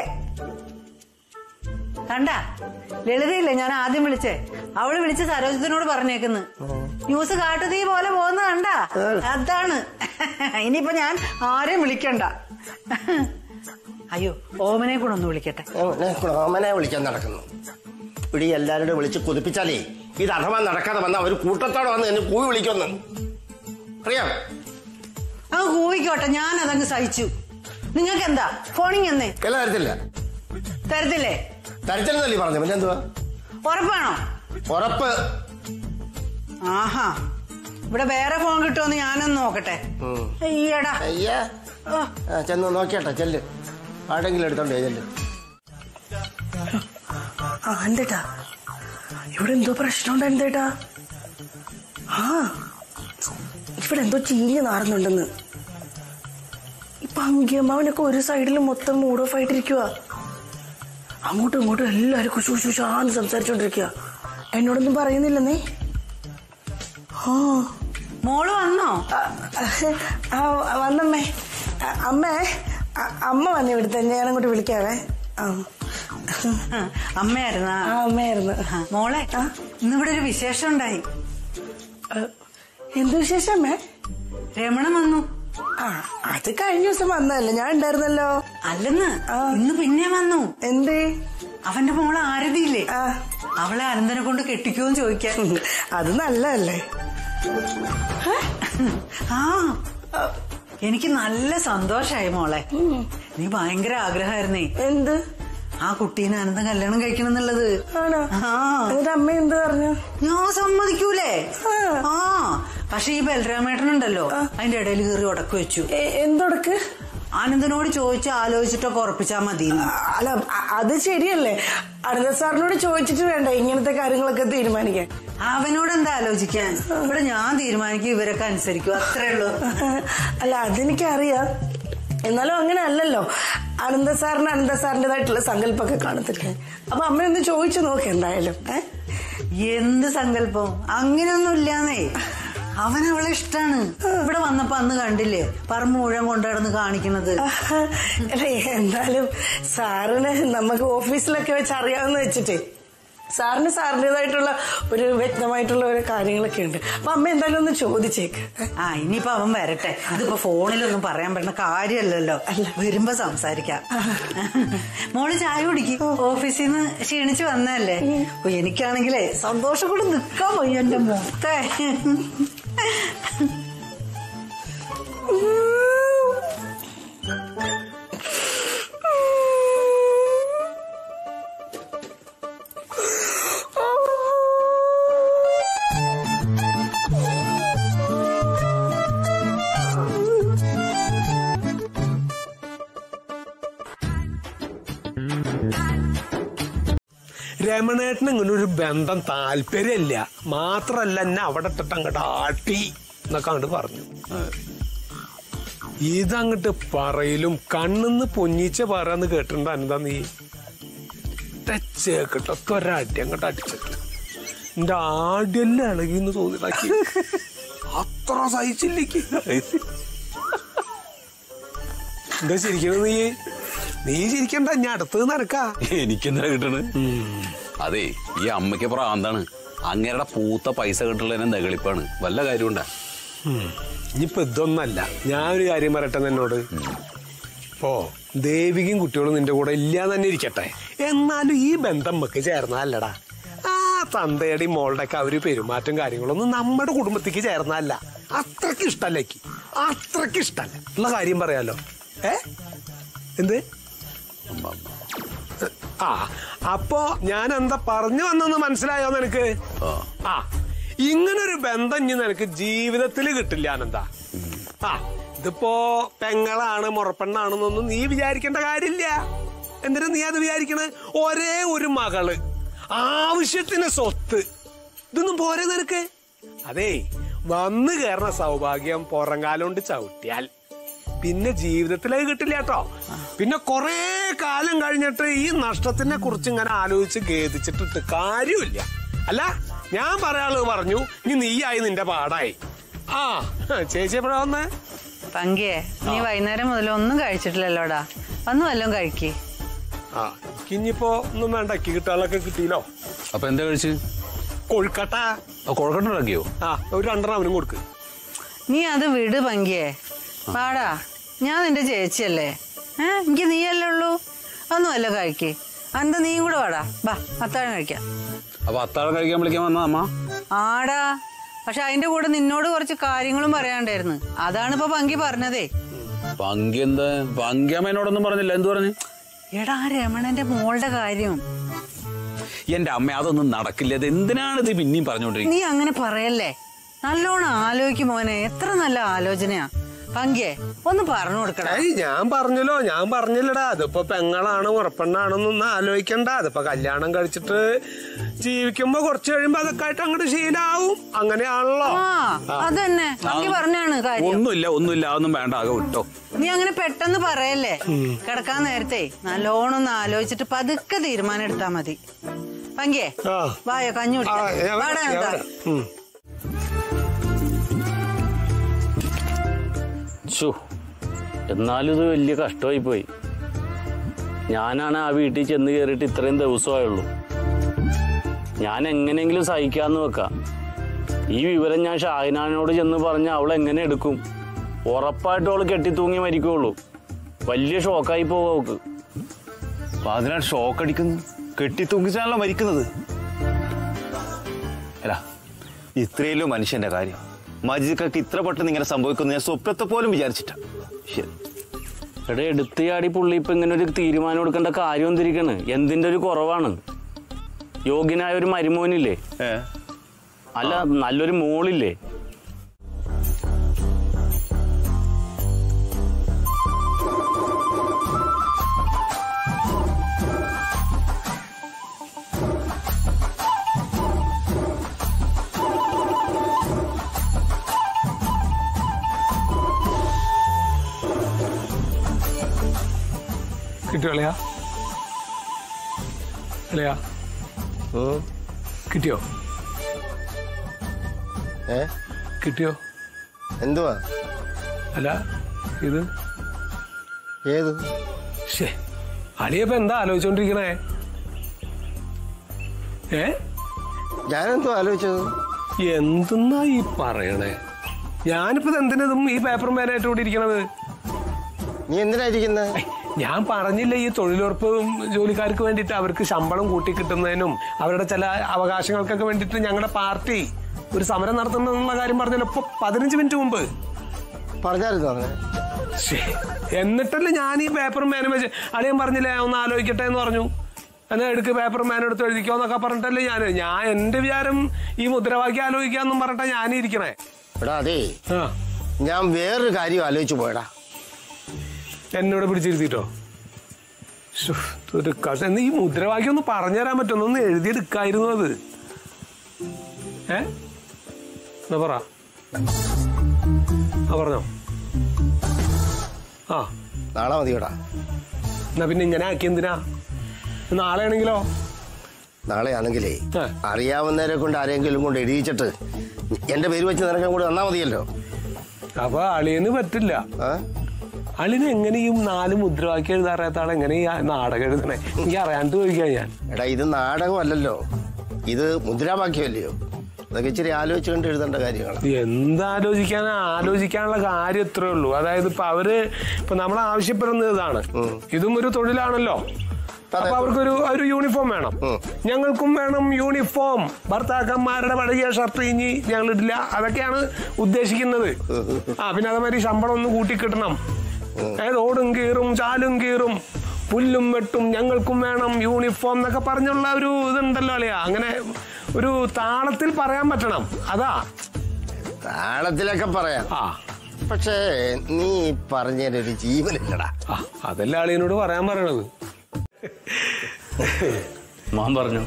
കണ്ട ലളിതയില്ലേ ഞാൻ ആദ്യം വിളിച്ചേ അവള് വിളിച്ച് സരോജത്തിനോട് പറഞ്ഞേക്കുന്നു ന്യൂസ് കാട്ടുതീ പോലെ പോകുന്ന കണ്ട അതാണ് ഇനിയിപ്പോ ഞാൻ ആരെയും വിളിക്കണ്ട അയ്യോ ഓമനെ കൂടെ ഒന്ന് വിളിക്കട്ടെ ഓമനെ വിളിക്കാൻ നടക്കുന്നു ഇവിടെ എല്ലാവരുടെ വിളിച്ച് കൊതിപ്പിച്ചാലേ ഇത് അഥവാ നടക്കാതെ വന്ന ഒരു കൂട്ടത്തോടെ വന്ന് എന്നെ കൂവി വിളിക്കുന്നു അറിയാം അത് കൂവിക്കോട്ടെ ഞാൻ അതങ്ങ് സഹിച്ചു നിങ്ങൾക്ക് എന്താ ഫോണിങ് എന്നേ വില തരത്തില്ല തരത്തില്ലേ തരത്തില്ലെന്നല്ലേ പറഞ്ഞു പിന്നെ എന്തുവാ ഉറപ്പാണോ ഉറപ്പ് ആഹാ ഇവിടെ വേറെ ഫോൺ കിട്ടുമെന്ന് ഞാനൊന്ന് നോക്കട്ടെ ഉം. അയ്യടാ അയ്യാ ഓ, ആ, ചെന്ന് നോക്കിയട്ടെ ചെല്ല് ആടെങ്കിലും എടുത്തോണ്ടേ ചെല്ല് ആ എന്തേട്ടാ ഇവിടെ എന്തോ പ്രശ്നം ഉണ്ടായിരുന്നേട്ടാ ആ ഇവിടെ എന്തോ ചീഞ്ഞ് നാറുന്നുണ്ടെന്ന് ഇപ്പൊ അങ്കിയമ്മാവനൊക്കെ ഒരു സൈഡിൽ മൊത്തം മൂഡ് ഓഫ് ആയിട്ടിരിക്കുക അങ്ങോട്ടും ഇങ്ങോട്ടും എല്ലാരും കുശു കുശുഷാന്ന് സംസാരിച്ചോണ്ടിരിക്കുക എന്നോടൊന്നും പറയുന്നില്ലെന്നേ ആ മോള് വന്നോ ആ, വന്നമ്മേ ആ, അമ്മേ ആ, അമ്മ വന്നു ഇവിടുത്തെ ഞാനങ്ങോട്ട് വിളിക്കാവേ ആ അമ്മയായിരുന്നാ ആ, അമ്മയായിരുന്നു ആ, മോളെ ഇന്നിവിടെ ഒരു വിശേഷം ഉണ്ടായി എന്ത് വിശേഷം അമ്മേ രമണൻ വന്നു ആ അത് കഴിഞ്ഞ ദിവസം വന്നതല്ലേ ഞാൻ ഉണ്ടായിരുന്നല്ലോ അല്ലെന്ന് ഇന്ന് പിന്നെ വന്നു എന്തേ അവന്റെ മോളെ ആരതിയില്ലേ ആ അവളെ അനന്തനെ കൊണ്ട് കെട്ടിക്കുമെന്ന് ചോദിക്കാൻ അത് നല്ലതല്ലേ ആ എനിക്ക് നല്ല സന്തോഷായി മോളെ നീ ഭയങ്കര ആഗ്രഹമായിരുന്നേ എന്ത് ആ കുട്ടീനെ അനന്തം കല്യാണം കഴിക്കണം എന്നുള്ളത് ആണോ ആ എന്നിട്ട് അമ്മ എന്ത് പറഞ്ഞു ഞാൻ സമ്മതിക്കൂലേ ആ പക്ഷെ ഈ ബലരാമേട്ടനുണ്ടല്ലോ അതിന്റെ ഇടയിൽ കയറി ഉടക്ക് വെച്ചു എ- എന്തൊടക്ക് ആനന്ദനോട് ചോദിച്ച് ആലോചിച്ചിട്ടൊക്കെ ഉറപ്പിച്ചാ മതി അല്ല അ- അത് ശരിയല്ലേ അനന്ത സാറിനോട് ചോദിച്ചിട്ട് വേണ്ട ഇങ്ങനത്തെ കാര്യങ്ങളൊക്കെ തീരുമാനിക്കാൻ അവനോട് എന്താ ആലോചിക്കാൻ ഇവിടെ ഞാൻ തീരുമാനിക്കും ഇവരൊക്കെ അനുസരിക്കും അത്രേ ഉള്ളൂ അല്ല അതെനിക്കറിയാം എന്നാലും അങ്ങനെ അല്ലല്ലോ അനന്ത സാറിന് അനന്ത സാറിൻ്റെതായിട്ടുള്ള സങ്കല്പമൊക്കെ കാണത്തില്ലേ അപ്പൊ അമ്മയൊന്ന് ചോദിച്ചു നോക്ക് എന്തായാലും ഏ എന്ത് സങ്കല്പം അങ്ങനെയൊന്നും ഇല്ലാന്നേ അവൻ അവളെ ഇഷ്ടാണ് ഇവിടെ വന്നപ്പോ അന്ന് കണ്ടില്ലേ പറമ്പ് മുഴുവൻ കൊണ്ടുനടന്ന് കാണിക്കണത് അല്ല എന്തായാലും സാറിന് നമുക്ക് ഓഫീസിലൊക്കെ വെച്ച് അറിയാമെന്ന് വെച്ചിട്ടേ സാറിന് സാറിൻ്റെതായിട്ടുള്ള ഒരു വ്യക്തമായിട്ടുള്ള ഒരു കാര്യങ്ങളൊക്കെ ഉണ്ട് അപ്പൊ അമ്മ എന്തായാലും ഒന്ന് ചോദിച്ചേക്ക് ആ ഇനിയിപ്പോ അവൻ വരട്ടെ ഇതിപ്പോ ഫോണിലൊന്നും പറയാൻ പറ്റുന്ന കാര്യമല്ലല്ലോ വരുമ്പോ സംസാരിക്കാം മോള് ചായ കുടിക്കും ഓഫീസിൽ നിന്ന് ക്ഷീണിച്ച് വന്നതല്ലേ ഓ, എനിക്കാണെങ്കിലേ സന്തോഷം കൂടെ നിക്കാൻ വയ്യ എന്റെ മൊത്തേ രമണേട്ടന് ഇങ്ങനെ ഒരു ബന്ധം താല്പര്യമില്ല മാത്രല്ല എന്നെ അവിടെ ഇട്ടിട്ട് അങ്ങോട്ട് ആട്ടി എന്നൊക്കെ അങ്ങോട്ട് പറഞ്ഞു ഇതങ്ങട്ട് പറയലും കണ്ണിന്ന് പൊന്നിച്ച പറയാന്ന് കേട്ടിട്ടുണ്ടോ എന്താ നീ ചേക്കിട്ടൊക്കെ ഒരടി അങ്ങോട്ട് അടിച്ചിട്ട് എന്റെ ആദ്യല്ലേ ഇളകിന്ന് തോന്നിട്ടാക്കി അത്ര സഹിച്ചില്ലേക്ക് എന്താ ചിരിക്കണത് നീ നീ ചിരിക്കണ്ട ഞാൻ അടുത്തത് നടക്കാ എനിക്കെന്താ കിട്ടണ് അതെ ഈ അമ്മയ്ക്ക് പ്രാന്താണ് അങ്ങേരുടെ പൂത്ത പൈസ കിട്ടുള്ളതിനെ നെകളിപ്പാണ് വല്ല കാര്യമുണ്ടാ ഇനിയിപ്പോ ഇതൊന്നല്ല ഞാനൊരു കാര്യം പറയട്ടെ എന്നോട് ഇപ്പോ ദേവികയും കുട്ടികളും നിന്റെ കൂടെ ഇല്ലാന്ന് തന്നെ ഇരിക്കട്ടെ എന്നാലും ഈ ബന്ധം നമുക്ക് ചേർന്നല്ലടാ ആ തന്തയുടെ മോളുടെ ഒക്കെ അവര് പെരുമാറ്റം കാര്യങ്ങളൊന്നും നമ്മുടെ കുടുംബത്തേക്ക് ചേർന്നല്ല അത്രക്ക് ഇഷ്ടല്ലേക്ക് അത്രക്ക് ഇഷ്ടല്ല ഉള്ള കാര്യം പറയാലോ ഏ എന്ത് ആ അപ്പോ ഞാൻ എന്താ പറഞ്ഞു വന്നെന്ന് മനസ്സിലായോ നിനക്ക് ആ ഇങ്ങനൊരു ബന്ധം ഇനി നിനക്ക് ജീവിതത്തിൽ കിട്ടില്ല അനന്ത ആ ഇതിപ്പോ പെങ്ങളാണ് മുറപ്പെണ്ണാണെന്നൊന്നും നീ വിചാരിക്കേണ്ട കാര്യമില്ല എന്തിനാ നീ അത് വിചാരിക്കണ ഒരേ ഒരു മകള് ആവശ്യത്തിന് സ്വത്ത് ഇതൊന്നും പോരെ നിനക്ക് അതേ വന്നു കയറുന്ന സൗഭാഗ്യം പുറംകാലം കൊണ്ട് ചവിട്ടിയാൽ പിന്നെ ജീവിതത്തിൽ അത് കിട്ടില്ല കേട്ടോ പിന്നെ കൊറേ കാലം കഴിഞ്ഞിട്ട് ഈ നഷ്ടത്തിനെ കുറിച്ച് ഇങ്ങനെ ആലോചിച്ച് ഖേദിച്ചിട്ടിട്ട് കാര്യമില്ല അല്ല ഞാൻ പറയാനുള്ളത് പറഞ്ഞു ഇനി നീയായി നിന്റെ പാടായി ആ ചേച്ചി എപ്പോഴാ വന്നേ പങ്കിയേ നീ വൈകുന്നേരം മുതൽ ഒന്നും കഴിച്ചിട്ടില്ലല്ലോടാ വന്നു വല്ലതും കഴിക്കേ ആ ഇനിയിപ്പോ ഒന്നും വേണ്ട അക്കി കിട്ടാനൊക്കെ കിട്ടിയില്ലോ അപ്പൊ എന്താ കഴിച്ച് കൊഴുക്കട്ട കൊഴക്കട്ട ഉണ്ടാക്കിയോ ആ ഒരു രണ്ടെണ്ണം അവനും കൊടുക്ക് നീ അത് വിട് പങ്കിയേ വാടാ ഞാൻ നിന്റെ ചേച്ചിയല്ലേ ഏ എനിക്ക് നീയല്ലേ ഉള്ളൂ ഒന്നും വല്ലതും കഴിക്കേ അന്ത നീയും കൂടെ വാടാ വാ അത്താഴം കഴിക്കാം അപ്പൊ അത്താഴം കഴിക്കാൻ വിളിക്കാൻ വന്ന അമ്മ ആടാ പക്ഷെ അതിന്റെ കൂടെ നിന്നോട് കുറച്ച് കാര്യങ്ങളും പറയാണ്ടായിരുന്നു അതാണ് ഇപ്പൊ പങ്കി പറഞ്ഞതേ പങ്കി എന്താ പങ്കി അമ്മ എന്നോടൊന്നും പറഞ്ഞില്ല എന്ത് പറഞ്ഞു എടാ ആ രമണന്റെ മോളുടെ കാര്യം എന്റെ അമ്മ അതൊന്നും നടക്കില്ല ഇത് എന്തിനാണ് ഇത് പിന്നെയും പറഞ്ഞോണ്ടിരിക്കുന്നത് നീ അങ്ങനെ പറയല്ലേ നല്ലോണം ആലോചിക്കും മോനെ എത്ര നല്ല ആലോചനയാ പങ്കിയെ ഒന്ന് പറഞ്ഞു കൊടുക്കടാ ഏയ് ഞാൻ പറഞ്ഞല്ലോ ഞാൻ പറഞ്ഞില്ലടാ അതിപ്പോ പെങ്ങളാണ് ഉറപ്പെണ്ണാണെന്നൊന്നും ആലോചിക്കണ്ട അതിപ്പോ കല്യാണം കഴിച്ചിട്ട് ജീവിക്കുമ്പോ കുറച്ച് കഴിയുമ്പോ അതൊക്കെ ആയിട്ട് അങ്ങോട്ട് ശീലാവും അങ്ങനെയാണല്ലോ ആ അതന്നെ പങ്കി പറഞ്ഞാണ് കാര്യം ഒന്നുമില്ല ഒന്നുമില്ല അതൊന്നും വേണ്ട ആകെ വിട്ടോ നീ അങ്ങനെ പെട്ടെന്ന് പറയല്ലേ കിടക്കാൻ നേരത്തെ നല്ലോണം ഒന്ന് ആലോചിച്ചിട്ട് പതുക്കെ തീരുമാനം എടുത്താ മതി പങ്കിയെ വായോ കഞ്ഞു ആ, ഞാൻ വരാം, ഞാൻ വരാം. ഉം. ഷോ എന്നാലും ഇത് വലിയ കഷ്ടമായി പോയി ഞാനാണ് ആ വീട്ടിൽ ചെന്ന് കയറിയിട്ട് ഇത്രയും ദിവസമായുള്ളൂ ഞാൻ എങ്ങനെയെങ്കിലും സഹിക്കാന്ന് വെക്കാം ഈ വിവരം ഞാൻ ഷാഹിനാനോട് ചെന്ന് പറഞ്ഞ അവൾ എങ്ങനെ എടുക്കും ഉറപ്പായിട്ടും അവൾ കെട്ടി തൂങ്ങി മരിക്കുള്ളൂ വലിയ ഷോക്കായി പോകും അവൾക്ക് അപ്പൊ അതിനാണ് ഷോക്ക് അടിക്കുന്നു കെട്ടി തൂങ്ങിച്ചാണല്ലോ മരിക്കുന്നത് അല്ല ഇത്രയല്ലോ മനുഷ്യന്റെ കാര്യം മജിദക്കൊക്കെ ഇത്ര പെട്ടെന്ന് ഇങ്ങനെ സംഭവിക്കുന്നു ഞാൻ സ്വപ്നത്തെ പോലും വിചാരിച്ചിട്ട ശരി എടാ എടുത്ത് ചാടി പുള്ളി ഇപ്പൊ ഇങ്ങനെ ഒരു തീരുമാനം എടുക്കേണ്ട കാര്യം എന്തിരിക്കണ് എന്തിന്റെ ഒരു കുറവാണ് യോഗ്യനായ ഒരു മരുമോനില്ലേ അല്ല നല്ലൊരു മോളില്ലേ കിട്ടിയോ അളിയാ അളിയാ കിട്ടിയോ ഏ കിട്ടിയോ എന്തുവാ അല്ല ഇത് ഏത് ശേ അളിയപ്പ എന്താ ആലോചിച്ചോണ്ടിരിക്കണേ ഏ ഞാനെന്തോ ആലോചിച്ചത് എന്തെന്നാ ഈ പറയണേ ഞാനിപ്പോ ഇത് എന്തിനും ഈ പേപ്പർ മേനായിട്ട് ഇവിടെ ഇരിക്കണത് നീ എന്തിനായിരിക്കുന്നത് ഞാൻ പറഞ്ഞില്ല ഈ തൊഴിലുറപ്പ് ജോലിക്കാർക്ക് വേണ്ടിയിട്ട് അവർക്ക് ശമ്പളം കൂട്ടി കിട്ടുന്നതിനും അവരുടെ ചില അവകാശങ്ങൾക്കൊക്കെ വേണ്ടിയിട്ട് ഞങ്ങളുടെ പാർട്ടി ഒരു സമരം നടത്തുന്നുള്ള കാര്യം പറഞ്ഞല്ലോ ഇപ്പൊ പതിനഞ്ച് മിനിറ്റ് മുമ്പ് പറഞ്ഞായിരുന്നു അങ്ങനെ ശ്ശേ, എന്നിട്ടല്ലേ ഞാൻ ഈ പേപ്പർ മേനും വെച്ച് അളിയൻ പറഞ്ഞില്ലേ ഒന്ന് ആലോചിക്കട്ടെ എന്ന് പറഞ്ഞു എന്നാ എടുക്ക് പേപ്പർ മേൻ എടുത്ത് എഴുതിക്കോ എന്നൊക്കെ പറഞ്ഞിട്ടല്ലേ ഞാൻ ഞാൻ എന്റെ വിചാരം ഈ മുദ്രാവാക്യം ആലോചിക്കാന്നും പറഞ്ഞിട്ടാ ഞാൻ ഇരിക്കണേ എടാ അതേ ഞാൻ വേറൊരു കാര്യം ആലോചിച്ചു പോയടാ എന്നോട് പിടിച്ചിരുത്തിട്ടോ ശ്ശോ, ഇതൊരു കഷ്ടം എന്നാ ഈ മുദ്രാവാക്യം ഒന്ന് പറഞ്ഞുതരാൻ പറ്റുമോ ഒന്ന് എഴുതിയെടുക്കായിരുന്നു അത് ഏ എന്നാ പറ ആ പറഞ്ഞോ ആ നാളെ മതിയോടാ എന്നാ പിന്നെ ഇങ്ങനെ ആക്കി എന്തിനാ നാളെ ആണെങ്കിലോ നാളെ ആണെങ്കിലേ അറിയാവുന്നവരെ കൊണ്ട് ആരെങ്കിലും കൊണ്ട് എഴുതിച്ചിട്ട് എന്റെ പേര് വെച്ച് നിനക്കും കൂടെ തന്നാ മതിയല്ലോ അപ്പൊ അളിയന് പറ്റില്ല അളിന് എങ്ങനെയും നാല് മുദ്രാവാക്യം എഴുതാറിയാത്ത ആൾ എങ്ങനെ ഈ നാടകം എഴുതണേ എനിക്ക് അറിയാണ്ട് ചോദിക്കാൻ ഞാൻ എടാ ഇത് നാടകമല്ലല്ലോ ഇത് മുദ്രാവാക്യമല്ലയോ അതൊക്കെ ഇച്ചിരി ആലോചിച്ചുകൊണ്ട് എഴുതേണ്ട കാര്യങ്ങളാണ് എന്താലോചിക്കാൻ ആലോചിക്കാനുള്ള കാര്യം ഇത്രേ ഉള്ളൂ അതായത് ഇപ്പൊ അവര് ഇപ്പൊ നമ്മൾ ആവശ്യപ്പെടുന്നത് ഇതാണ് ഇതും ഒരു തൊഴിലാണല്ലോ അപ്പൊ അവർക്കൊരു ഒരു യൂണിഫോം വേണം ഞങ്ങൾക്കും വേണം യൂണിഫോം ഭർത്താക്കന്മാരുടെ പഴകിയ ഷർട്ട് ഇനി ഞങ്ങൾ ഇടില്ല അതൊക്കെയാണ് ഉദ്ദേശിക്കുന്നത് ആ പിന്നെ അതേമാതിരി ശമ്പളം ഒന്ന് കൂട്ടിക്കിട്ടണം ഏത് ഓടും കീറും ചാലും കീറും പുല്ലും വെട്ടും ഞങ്ങൾക്കും വേണം യൂണിഫോം എന്നൊക്കെ പറഞ്ഞുള്ള ഒരു ഇതുണ്ടല്ലോ അല്ലയാ അങ്ങനെ ഒരു താളത്തിൽ പറയാൻ പറ്റണം അതാ താളത്തിലൊക്കെ പറയാം ആ പക്ഷേ നീ പറഞ്ഞൊരു ജീവനില്ലടാ അതല്ല ആളിനോട് പറയാൻ പറയണത് മോൻ പറഞ്ഞു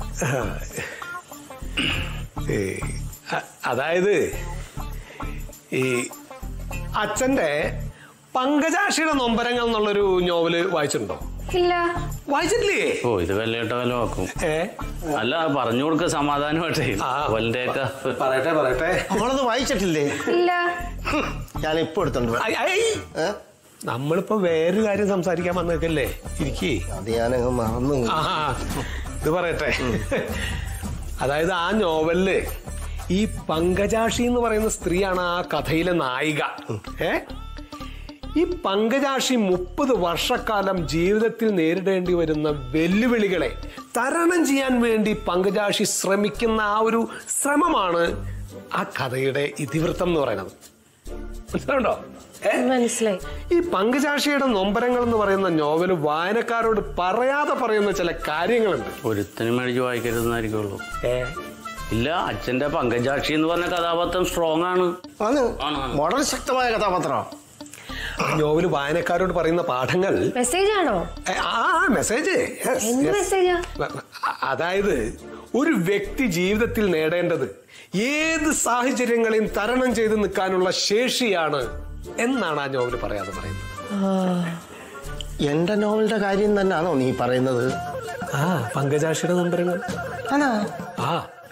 ഏ, അ- അതായത് ഈ അച്ഛന്റെ പങ്കജാക്ഷിയുടെ നൊമ്പരങ്ങൾ എന്നുള്ളൊരു നോവല് വായിച്ചിട്ടുണ്ടോ ഇല്ല വായിച്ചിട്ടില്ലേ ഓ ഇത് വല്ലയിട്ട വല്ല വാക്കും ഏ അല്ല പറഞ്ഞു കൊടുക്ക സമാധാനമായിട്ടേ അവന്റെ പറയട്ടെ പറയട്ടെ അവളത് വായിച്ചിട്ടില്ലേ ഇല്ല ഞാൻ ഇപ്പൊ എടുത്തോണ്ട് വരാം. ഐ, ഐ. ഏ? നമ്മളിപ്പോ വേറൊരു കാര്യം സംസാരിക്കാൻ വന്നേക്കല്ലേ ഇരിക്കേ അത് ഞാനങ്ങ് മറന്നു പോയി. ആ ഇത് പറയട്ടെ അതായത് ആ നോവലില് ഈ പങ്കജാക്ഷി എന്ന് പറയുന്ന സ്ത്രീയാണ് ആ കഥയിലെ നായിക ഏ ഈ പങ്കജാക്ഷി മുപ്പത് വർഷക്കാലം ജീവിതത്തിൽ നേരിടേണ്ടി വരുന്ന വെല്ലുവിളികളെ തരണം ചെയ്യാൻ വേണ്ടി പങ്കജാക്ഷി ശ്രമിക്കുന്ന ആ ഒരു ശ്രമമാണ് ആ കഥയുടെ ഇതിവൃത്തം എന്ന് പറയുന്നത് മനസ്സിലുണ്ടോ മനസ്സിലായി ഈ പങ്കജാക്ഷിയുടെ നൊമ്പരങ്ങൾ എന്ന് പറയുന്ന നോവല് വായനക്കാരോട് പറയാതെ പറയുന്ന ചില കാര്യങ്ങളുണ്ട് ഒരുത്തനും മേടിച്ച് വായിക്കരുതെന്നായിരിക്കുള്ളൂ ഏ ഇല്ല അച്ഛന്റെ പങ്കജാക്ഷി എന്ന് പറഞ്ഞ കഥാപാത്രം സ്ട്രോങ് ആണ് ആണ് ആണ്, ആണ്. വളരെ ശക്തമായ കഥാപാത്രം ആ നോവല് വായനക്കാരോട് പറയുന്ന പാഠങ്ങൾ മെസ്സേജ് ആണോ ഏ, ആ മെസ്സേജ് എന്ത് മെസ്സേജാ അതായത് ഒരു വ്യക്തി ജീവിതത്തിൽ നേടേണ്ടത് ഏത് സാഹചര്യങ്ങളെയും തരണം ചെയ്ത് നിൽക്കാനുള്ള ശേഷിയാണ് എന്നാണ് ആ നോവല് പറയാതെ പറയുന്നത് എന്റെ നോവലിന്റെ കാര്യം തന്നെയാണോ നീ പറയുന്നത് ആ പങ്കജാക്ഷിയുടെ നൊമ്പരങ്ങൾ ആണോ ആ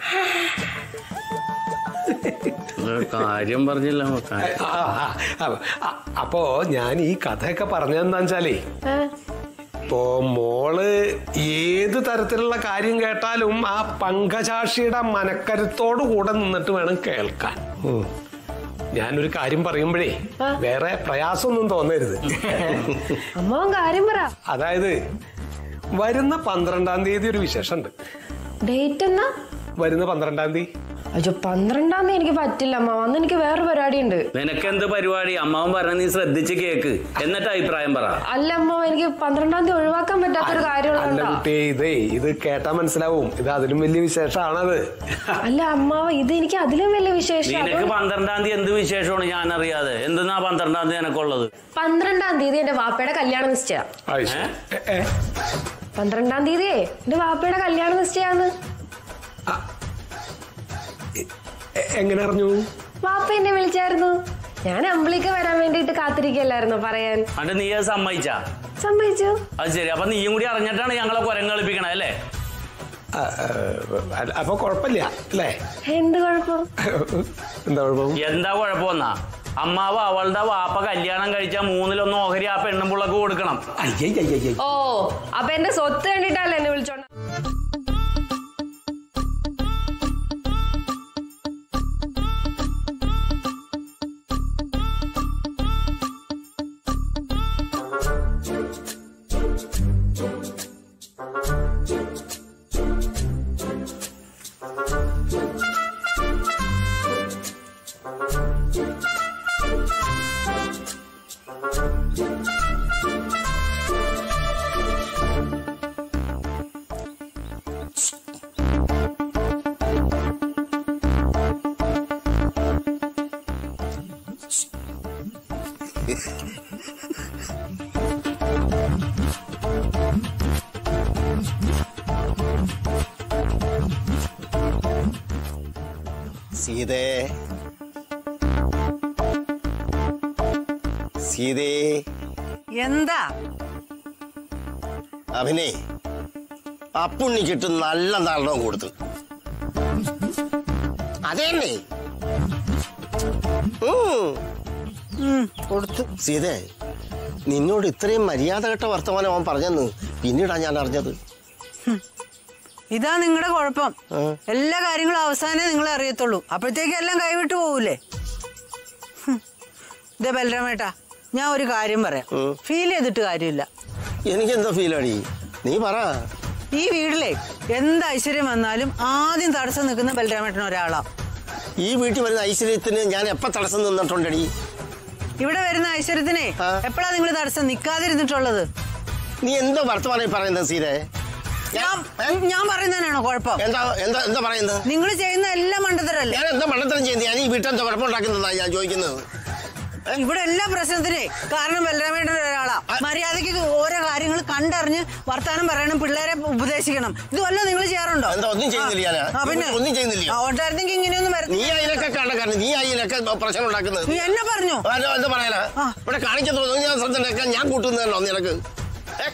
ഒരു കാര്യം പറഞ്ഞില്ല കാര്യം. ആ, ആ, ആ, ആ, അപ്പോ ഞാൻ ഈ കഥയൊക്കെ പറഞ്ഞതെന്താ വെച്ചാലേ ഏ? ഇപ്പോ മോള് ഏത് തരത്തിലുള്ള കാര്യം കേട്ടാലും ആ പങ്കജാക്ഷിയുടെ മനക്കരുത്തോടു കൂടെ നിന്നിട്ട് വേണം കേൾക്കാൻ ഞാനൊരു കാര്യം പറയുമ്പോഴേ വേറെ പ്രയാസമൊന്നും തോന്നരുത് അമ്മാവൻ കാര്യം പറ അതായത് വരുന്ന പന്ത്രണ്ടാം തീയതി ഒരു വിശേഷമുണ്ട് ഡേറ്റ് എന്നാ വരുന്ന പന്ത്രണ്ടാം തീയതി അയ്യോ പന്ത്രണ്ടാം തീയതി എനിക്ക് പറ്റില്ല അമ്മ അന്ന് എനിക്ക് വേറെ പരിപാടി ഉണ്ട് നിനക്കെന്ത് പരിപാടി അമ്മാവൻ പറഞ്ഞ നീ ശ്രദ്ധിച്ച് കേക്ക് എന്നിട്ട് അഭിപ്രായം പറ അല്ല അമ്മ എനിക്ക് പന്ത്രണ്ടാം തീയതി ഒഴിവാക്കാൻ പറ്റാത്തൊരു അല്ല കാര്യമുള്ള കുട്ടിയെ ഇതേ ഇത് കേട്ടാ മനസ്സിലാവും ഇത് അതിലും വലിയ വിശേഷമാണത് അല്ല അമ്മാവ ഇത് എനിക്ക് അതിലും വലിയ വിശേഷം നിനക്ക് പന്ത്രണ്ടാം തീയതി എന്ത് വിശേഷമാണ് ഞാൻ അറിയാതെ എന്തെന്നാ പന്ത്രണ്ടാം തീയതി എനക്കുള്ളത് പന്ത്രണ്ടാം തീയതി എന്റെ വാപ്പയുടെ കല്യാണം നിശ്ചയ പന്ത്രണ്ടാം തീയതിയേ എന്റെ വാപ്പയുടെ കല്യാണം നിശ്ചയാന്ന് എ- എങ്ങനെ അറിഞ്ഞു വാപ്പ എന്നെ വിളിച്ചായിരുന്നു ഞാൻ അമ്പിളിക്ക് വരാൻ വേണ്ടിയിട്ട് കാത്തിരിക്കല്ലായിരുന്നു പറയാൻ എന്നിട്ട് നീ അത് സമ്മതിച്ചാ സമ്മതിച്ചു അത് ശരി അപ്പൊ നീയും കൂടി അറിഞ്ഞിട്ടാണ് ഞങ്ങളെ കുരങ്ങ് കളിപ്പിക്കണേ അല്ലേ ആ, ആ, അല്ല, അപ്പൊ കുഴപ്പമില്ല അല്ലേ എന്ത് കുഴപ്പം എന്താ കുഴപ്പം എന്താ കുഴപ്പമെന്നാ അമ്മാവ് അവളുടെ വാപ്പ കല്യാണം കഴിച്ച മൂന്നിലൊന്ന് ഓഹരി ആ പെണ്ണും പിള്ളക്ക് കൊടുക്കണം ഓ അപ്പൊ എന്റെ സ്വത്ത് കണ്ടിട്ടല്ലേ എന്നെ വിളിച്ചോണ്ട സീതേ സീതേ എന്താ അഭിനേ അപ്പുണ്ണിക്കിട്ട് നല്ല നരണം കൊടുത്തു അതേന്നെ കൊടുത്തു സീതേ നിന്നോട് ഇത്രയും മര്യാദ കെട്ട വർത്തമാനം അവൻ പറഞ്ഞെന്ന് പിന്നീടാ ഞാൻ അറിഞ്ഞത് ഇതാ നിങ്ങളുടെ കുഴപ്പം എല്ലാ കാര്യങ്ങളും അവസാനേ നിങ്ങൾ അറിയത്തുള്ളൂ അപ്പോഴത്തേക്ക് എല്ലാം കൈവിട്ട് പോകൂലേ ഹും. ദേ ബലരാമേട്ടാ ഞാൻ ഒരു കാര്യം പറയാം ഫീൽ ചെയ്തിട്ട് കാര്യമില്ല എനിക്കെന്താ ഫീൽ അടി നീ പറ ഈ വീട്ടിലെ എന്ത് ഐശ്വര്യം വന്നാലും ആദ്യം തടസ്സം നിൽക്കുന്ന ബലരാമേട്ടൻ ഒരാളാ ഈ വീട്ടിൽ വരുന്ന ഐശ്വര്യത്തിന് ഞാൻ എപ്പ തടസ്സം നിന്നിട്ടുണ്ടടി ഇവിടെ വരുന്ന ഐശ്വര്യത്തിനെ എപ്പോഴാ നിങ്ങൾ തടസ്സം നിൽക്കാതിരുന്നിട്ടുള്ളത് നീ എന്തോ വർത്തമാനം ഈ പറയുന്നത് സീതേ ഞാൻ ഞാൻ പറയുന്നതിനാണോ കുഴപ്പം എന്താ എന്താ എന്താ പറയുന്നത് നിങ്ങൾ ചെയ്യുന്ന എല്ലാ മണ്ടത്തരല്ലേ ഞാൻ എന്താ മണ്ടത്തരം ചെയ്യുന്നത് ഞാൻ ഈ വീട്ടിൽ എന്താ കുഴപ്പമുണ്ടാക്കുന്നതാണ് ഞാൻ ചോദിക്കുന്നത് ഇവിടെ എല്ലാ പ്രശ്നത്തിനെ കാരണം ബലരാമേട്ടൻ ഒരാളാ മര്യാദയ്ക്ക് ഓരോ കാര്യങ്ങൾ കണ്ടറിഞ്ഞ് വർത്താനം പറയണം പിള്ളേരെ ഉപദേശിക്കണം ഇതുവല്ല നിങ്ങൾ ചെയ്യാറുണ്ടോ എന്താ ഒന്നും ചെയ്യുന്നില്ല ഞാന്. ആ, പിന്നെ ഒന്നും ചെയ്യുന്നില്ല. ആ, ഉണ്ടായിരുന്നെങ്കിൽ ഇങ്ങനെയൊന്നും വര- നീ അതിനൊക്കെ കണ്ടക്കാരൻ നീ അതിനൊക്കെ പ്രശ്നം ഉണ്ടാക്കുന്നത് നീ എന്നെ പറഞ്ഞു അല്ല, എന്താ പറയാനാ ഇവിടെ കാണിക്കാൻ തോന്നുന്നു ഞാൻ ശ്രദ്ധ ഉണ്ടാക്കാൻ ഞാൻ കൂട്ടുന്നതല്ലോ നിനക്ക് ഏ?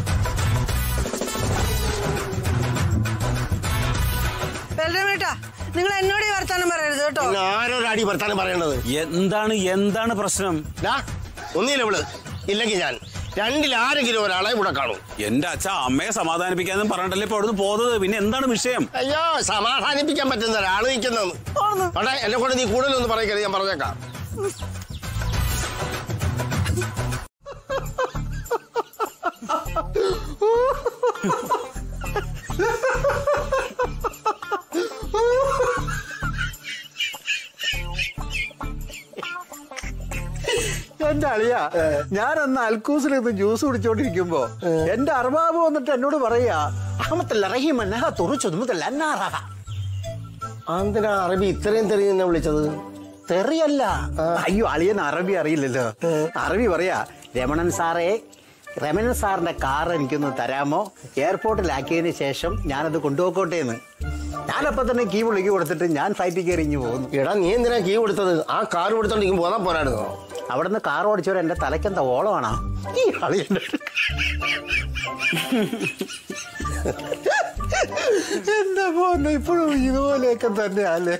ബലരാമേട്ടാ നിങ്ങൾ എന്നോട് ഈ വർത്താനം പറയരുത് കേട്ടോ പിന്നെ ആരോടാടി വർത്താനം പറയേണ്ടത് എന്താണ് എന്താണ് പ്രശ്നം ഡാ ഒന്നില്ല ഇവള് ഇല്ലെങ്കിൽ ഞാൻ രണ്ടിൽ ആരെങ്കിലും ഒരാളെ ഇവിടെ കാണും എന്റെ അച്ഛ അമ്മയെ സമാധാനിപ്പിക്കാന്നും പറഞ്ഞിട്ടല്ലേ ഇപ്പൊ അവിടുന്ന് പോകുന്നത് പിന്നെ എന്താണ് വിഷയം അയ്യോ സമാധാനിപ്പിക്കാൻ പറ്റുന്ന ഒരാള് നിൽക്കുന്നത് അവിടെ എന്നെ കൊണ്ട് നീ കൂടുതലൊന്നും പറയരുത് ഞാൻ പറഞ്ഞേക്കാം എന്റെ അളിയ ഞാനന്ന് അൽക്കൂസിൽ നിന്ന് ജ്യൂസ് കുടിച്ചോണ്ടിരിക്കുമ്പോ എന്റെ അർബാബ് വന്നിട്ട് എന്നോട് പറയാ അഹമ്മത്തല്ല റഹീമന്ന തുറച്ചൊതുമത്തല്ല എന്നാറാ എന്തിനാ അറബി ഇത്രയും തെറി എന്നെ വിളിച്ചത് തെറിയല്ല അയ്യോ അളിയൻ അറബി അറിയില്ലല്ലോ അറബി പറയാ രമണൻ സാറേ രമണൻ സാറിന്റെ കാർ എനിക്കൊന്ന് തരാമോ എയർപോർട്ടിലാക്കിയതിന് ശേഷം ഞാനത് കൊണ്ടുപോക്കോട്ടെ എന്ന് ഞാനപ്പോ തന്നെ കീ വിളിക്ക് കൊടുത്തിട്ട് ഞാൻ ഫ്ലൈറ്റിൽ കയറി ഇങ്ങ് പോകുന്നു എടാ നീ എന്തിനാ കീ കൊടുത്തത് ആ കാർ കൊടുത്തോണ്ട് ഇങ്ങ് പോകാൻ പോരായിരുന്നോ അവിടെ നിന്ന് കാർ ഓടിച്ചവർ എന്റെ തലയ്ക്കെന്താ ഓളമാണോ ഈ അളിയന്റെ എന്താ പോന്നെ ഇപ്പോഴും ഇതുപോലെയൊക്കെ തന്നെയല്ലേ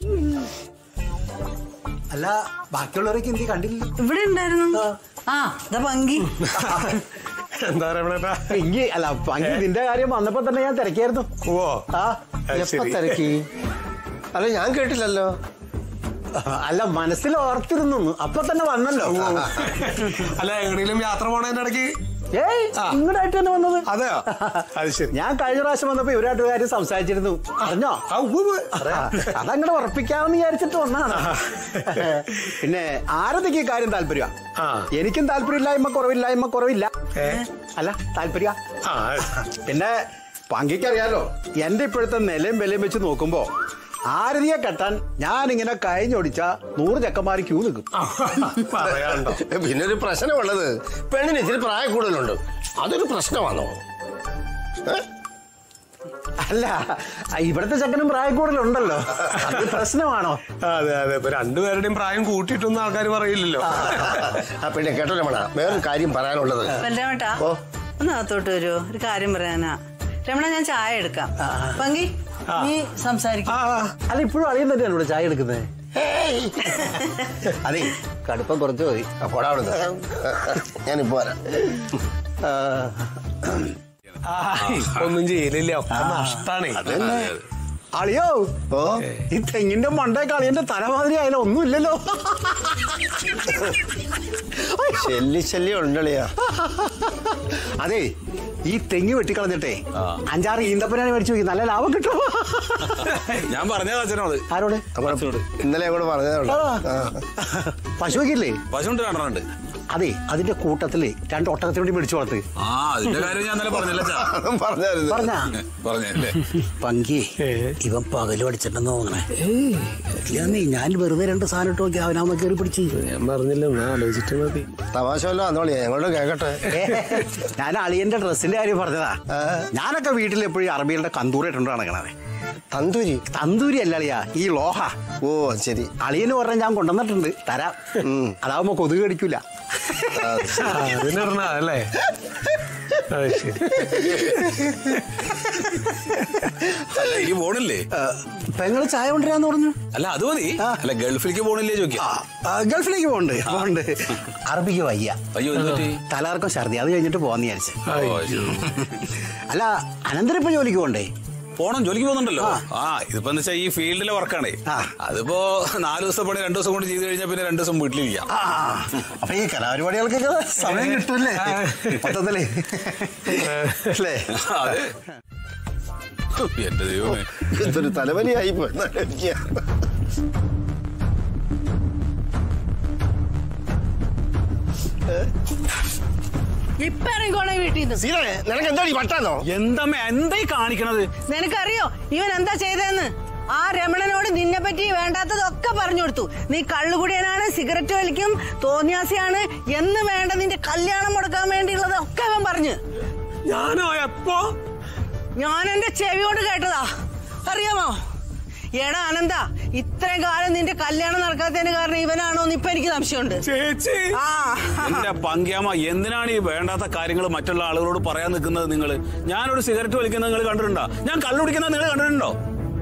അല്ല ബാക്കിയുള്ളവരൊക്കെ എന്തി കണ്ടില്ല ഇവിടെ ഉണ്ടായിരുന്നു ആ ഇതാ പങ്കി എന്താ രമണേട്ടാ പങ്കി അല്ല പങ്കി നിന്റെ കാര്യം വന്നപ്പോ തന്നെ ഞാൻ തിരക്കായിരുന്നു ഓ ആ എപ്പോ തിരക്കി അല്ല ഞാൻ കേട്ടില്ലല്ലോ അല്ല മനസ്സിൽ ഓർത്തിരുന്നു അപ്പൊ തന്നെ വന്നല്ലോ അല്ല എവിടെയെങ്കിലും യാത്ര പോണതിന്റെ ഇടയ്ക്ക് ഏയ് ഇങ്ങോട്ടായിട്ട് തന്നെ വന്നത് അതെയോ അത് ശരി ഞാൻ കഴിഞ്ഞ പ്രാവശ്യം വന്നപ്പോ ഇവരായിട്ട് കാര്യം സംസാരിച്ചിരുന്നു അറിഞ്ഞോ അതങ്ങനെ ഉറപ്പിക്കാമെന്ന് വിചാരിച്ചിട്ട് വന്നാണ് പിന്നെ ആരതൊക്കെ ഈ കാര്യം താല്പര്യ എനിക്കും താല്പര്യമില്ലായ്മ കുറവില്ലായ്മ കുറവില്ല അല്ല താല്പര്യ പിന്നെ പങ്കിക്കറിയാലോ എന്റെ ഇപ്പോഴത്തെ നിലയും വിലയും വെച്ച് നോക്കുമ്പോ ആരതിയെ കെട്ടാൻ ഞാനിങ്ങനെ കഴിഞ്ഞൊടിച്ച നൂറ് ചെക്കന്മാർ ക്യൂ നിൽക്കും പറയാണ്ടോ പിന്നെ ഒരു പ്രശ്നമുള്ളത് പെണ്ണിന് ഇച്ചിരി പ്രായ കൂടുതലുണ്ട് അതൊരു പ്രശ്നമാണോ ഏ? അല്ല ഇവിടുത്തെ ചെക്കനും പ്രായം കൂടുതലുണ്ടല്ലോ അത് പ്രശ്നമാണോ അതെ അതെ ഇപ്പൊ രണ്ടുപേരുടെയും പ്രായം കൂട്ടിയിട്ടൊന്നും ആൾക്കാർ പറയില്ലല്ലോ ആ പിന്നെ കേട്ടോ രമണ വേറൊരു കാര്യം പറയാനുള്ളത് രമേട്ടാ ഒന്ന് അകത്തോട്ട് വരുമോ ഒരു കാര്യം പറയാനാ രമണ ഞാൻ ചായ എടുക്കാം പങ്കി നീ സംസാരിക്കും അല്ല ഇപ്പോഴും അറിയാൻ തന്നെയാണ് ഇവിടെ ചായ എടുക്കുന്നത് അതെ കടുപ്പം കുറച്ച് മതി പോടാ അവിടുന്ന് ഞാനിപ്പോ വരാം ഒന്നും ചെയ്യലില്ല ഒക്കെ നഷ്ടാണേ അളിയോ ഈ തെങ്ങിന്റെ മണ്ടേ കളിയന്റെ തലമാതിരി ആയാലും ഒന്നുമില്ലല്ലോ ശല്യ ശല്യം ഉണ്ടളിയാ അതെ ഈ തെങ്ങ് വെട്ടിക്കളഞ്ഞിട്ടേ അഞ്ചാറ് ഈന്തപ്പനാണ് മേടിച്ചു നോക്കി നല്ല ലാഭം കിട്ടും ഞാൻ പറഞ്ഞത് അച്ഛനോട് ആരോട് ഇന്നലെ കൂടെ പറഞ്ഞതുണ്ട് പശുവൊക്കെ പശുണ്ട് രണ്ടെണ്ണുണ്ട് അതെ അതിന്റെ കൂട്ടത്തില് രണ്ട് ഒട്ടകത്തിന് വേണ്ടി മേടിച്ചു വളർത്ത് ആ അതിന്റെ കാര്യം ഞാൻ ഇന്നലെ പറഞ്ഞില്ല അച്ഛാ. പറഞ്ഞാ പറഞ്ഞല്ലേ പങ്കി ഇവൻ പകല് പഠിച്ചിട്ടെന്ന് തോന്നണേ ഇല്ലാന്നേ ഞാൻ വെറുതെ രണ്ട് സാധനം ഇട്ട് നോക്കി അവനാമ കയറി പിടിച്ച് ഞാൻ പറഞ്ഞില്ല ഞാൻ ആലോചിച്ചിട്ട് മതി തമാശ വല്ലോ അന്നോളിയാ ഞങ്ങളോട് കേക്കട്ടെ ഞാൻ അളിയന്റെ ഡ്രസ്സിന്റെ കാര്യം പറഞ്ഞതാ ഞാനൊക്കെ വീട്ടിൽ എപ്പോഴും അറബികളുടെ കന്തൂരി ഇട്ടുണ്ടോ നടക്കണത് തന്തൂരി തന്തൂരി അല്ല അളിയാ ഈ ലോഹ ഓ ശരി അളിയന് പറഞ്ഞ ഞാൻ കൊണ്ടുവന്നിട്ടുണ്ട് തരാം അതാവുമ്പോ കൊതുക് കടിക്കൂല അതിനിടണ അല്ലേ അത് ശരി അല്ല ഇനി പോണില്ലേ പെങ്ങള് ചായ കൊണ്ടുവരാന്ന് പറഞ്ഞു അല്ല അത് മതി അല്ല ഗൾഫിലേക്ക് പോണില്ലേ ചോദിക്കാം ആ, ഗൾഫിലേക്ക് പോകണ്ട് പോകണ്ട് അറബിക്ക് വയ്യ അയ്യോ എന്ത് പറ്റി? തലകർക്കം ഛർദി അത് കഴിഞ്ഞിട്ട് പോവാന്ന് വിചാരിച്ചു ഓ, ശരി. അല്ല അനന്തരം ഇപ്പൊ ജോലിക്ക് പോകണ്ടേ പോണം ജോലിക്ക് പോകുന്നുണ്ടല്ലോ ആ ഇതിപ്പോ എന്താ വെച്ചാൽ ഈ ഫീൽഡിലെ വർക്കാണേ അതിപ്പോ നാല് ദിവസം പണി രണ്ടു ദിവസം കൊണ്ട് ചെയ്ത് കഴിഞ്ഞാൽ പിന്നെ രണ്ടു ദിവസം വീട്ടിലിരിക്കാം ആ, അപ്പൊ ഈ കലാപരിപാടികൾക്കൊക്കെ സമയം കിട്ടൂല്ലേ മൊത്തത്തില് അല്ലേ അതെ എന്റെ ദൈവമേ ഇതൊരു തലവലിയായി പോയി എനിക്ക് ഇപ്പൊ ഇറങ്ങിക്കോണേ വീട്ടിൽ നിന്ന് നിനക്ക് എന്താ പറ്റാന്നോ എന്തമ്മ എന്തായി കാണിക്കണത് നിനക്കറിയോ ഇവൻ എന്താ ചെയ്തതെന്ന് ആ രമണനോട് നിന്നെ പറ്റി വേണ്ടാത്തതൊക്കെ പറഞ്ഞു കൊടുത്തു നീ കള്ളുകുടിയനാണ് സിഗരറ്റ് വലിക്കും തോന്നിയാസിയാണ് എന്ന് വേണ്ട നിന്റെ കല്യാണം മുടക്കാൻ വേണ്ടിയുള്ളത് ഒക്കെ അവൻ പറഞ്ഞു ഞാനോ എപ്പോ ഞാൻ എന്റെ ചെവി കൊണ്ട് കേട്ടതാ അറിയാമോ എടാ അനന്ത ഇത്രയും കാലം നിന്റെ കല്യാണം നടക്കാത്തതിന് കാരണം ഇവനാണോ എന്ന് ഇപ്പൊ എനിക്ക് സംശയമുണ്ട് ചേച്ചി ആ എന്റെ പങ്കിയാമ എന്തിനാണ് ഈ വേണ്ടാത്ത കാര്യങ്ങൾ മറ്റുള്ള ആളുകളോട് പറയാൻ നിൽക്കുന്നത് നിങ്ങൾ ഞാനൊരു സിഗരറ്റ് വലിക്കുന്നത് നിങ്ങൾ കണ്ടിട്ടുണ്ടോ ഞാൻ കള്ളുടിക്കുന്നത് നിങ്ങൾ കണ്ടിട്ടുണ്ടോ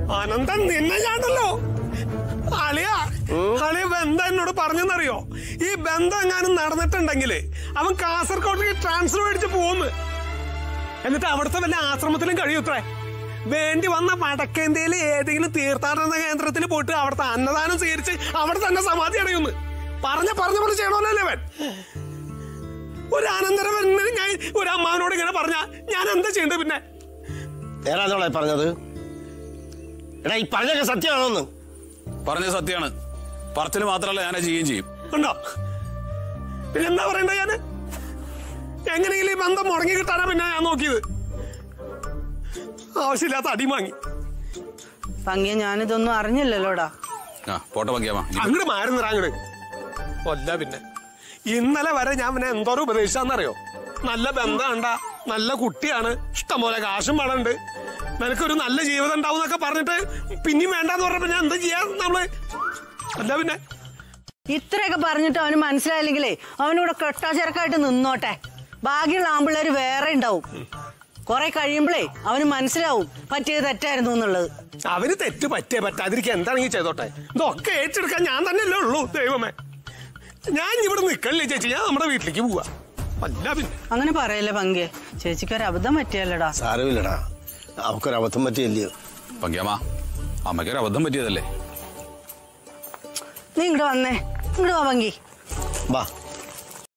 അനന്തൻ നിന്നെ ഞാണ്ടല്ലോ അളിയ അളിയ ബന്ധം എന്നോട് പറഞ്ഞെന്നറിയോ ഈ ബന്ധം എങ്ങാനും നടന്നിട്ടുണ്ടെങ്കിൽ അവൻ കാസർഗോഡിലേക്ക് ട്രാൻസ്ഫർ മേടിച്ച് പോകുന്നു എന്നിട്ട് അവിടുത്തെ വല്ല ആശ്രമത്തിലും കഴിയൂത്രേ വേണ്ടി വന്ന വടക്കേന്ത്യയിലെ ഏതെങ്കിലും തീർത്ഥാടന കേന്ദ്രത്തിൽ പോയിട്ട് അവിടുത്തെ അന്നദാനം സ്വീകരിച്ച് അവിടെ തന്നെ സമാധി അടയുന്നു പറഞ്ഞ പറഞ്ഞ പോലെ ചെയ്യണമല്ലോ അവൻ ഒരു അനന്തരം ഞാൻ ഒരു അമ്മാവനോട് ഇങ്ങനെ പറഞ്ഞ ഞാൻ എന്താ ചെയ്യേണ്ടത് പിന്നെ നേരാന്നോളെ പറഞ്ഞത് എടാ ഈ പറഞ്ഞൊക്കെ സത്യമാണോന്ന് പറഞ്ഞ സത്യമാണ് പറച്ചിൽ മാത്രമല്ല ഞാനത് ചെയ്യുകയും ചെയ്യും ഉണ്ടോ പിന്നെ എന്താ പറയണ്ട ഞാന് എങ്ങനെയെങ്കിലും ഈ ബന്ധം മുടങ്ങി കിട്ടാനാ പിന്നെ ഞാൻ നോക്കിയത് ആവശ്യമില്ലാത്ത അടി വാങ്ങി പങ്കിയ ഞാനിതൊന്നും അറിഞ്ഞില്ലല്ലോടാ ആ പോട്ടെ പങ്കിയാമ അങ്ങോട്ട് മാറി നിറ അങ്ങോട്ട് കൊല്ല പിന്നെ ഇന്നലെ വരെ ഞാൻ പിന്നെ എന്തോരം ഉപദേശിച്ചാന്നറിയോ നല്ല ബന്ധമുണ്ട നല്ല കുട്ടിയാണ് ഇഷ്ടംപോലെ കാശും പണമുണ്ട് നിനക്കൊരു നല്ല ജീവിതം ഉണ്ടാവും എന്നൊക്കെ പറഞ്ഞിട്ട് പിന്നെയും വേണ്ടാന്ന് പറഞ്ഞപ്പോ ഞാൻ എന്താ ചെയ്യാ നമ്മള് അല്ല പിന്നെ ഇത്രയൊക്കെ പറഞ്ഞിട്ട് അവന് മനസ്സിലായില്ലെങ്കിലേ അവനിവിടെ കെട്ടാചരക്കായിട്ട് നിന്നോട്ടെ ബാക്കിയുള്ള ആമ്പിള്ളേര് വേറെ ഉണ്ടാവും കുറെ കഴിയുമ്പോഴേ അവന് മനസ്സിലാവും പറ്റിയത് തെറ്റായിരുന്നു എന്നുള്ളത് അവന് തെറ്റ് പറ്റേ പറ്റാതിരിക്കാൻ എന്താണെങ്കിൽ ചെയ്തോട്ടെ ഇതൊക്കെ ഏറ്റെടുക്കാൻ ഞാൻ തന്നെയല്ലേ ഉള്ളൂ ദൈവമേ ഞാൻ ഇവിടെ നിക്കണില്ലേ ചേച്ചി ഞാൻ നമ്മുടെ വീട്ടിലേക്ക് പോവാ അല്ല പിന്നെ അങ്ങനെ പറയല്ലേ പങ്കെ ചേച്ചിക്ക് ഒരു അബദ്ധം പറ്റിയല്ലടാ സാരമില്ലടാ അവക്കൊരു അബദ്ധം പറ്റിയല്ലയോ പങ്കിയാമ അമ്മയ്ക്കൊരു അബദ്ധം പറ്റിയതല്ലേ നീ ഇങ്ങോട്ട് വന്നേ ഇങ്ങോട്ട് വാ പങ്കി വാ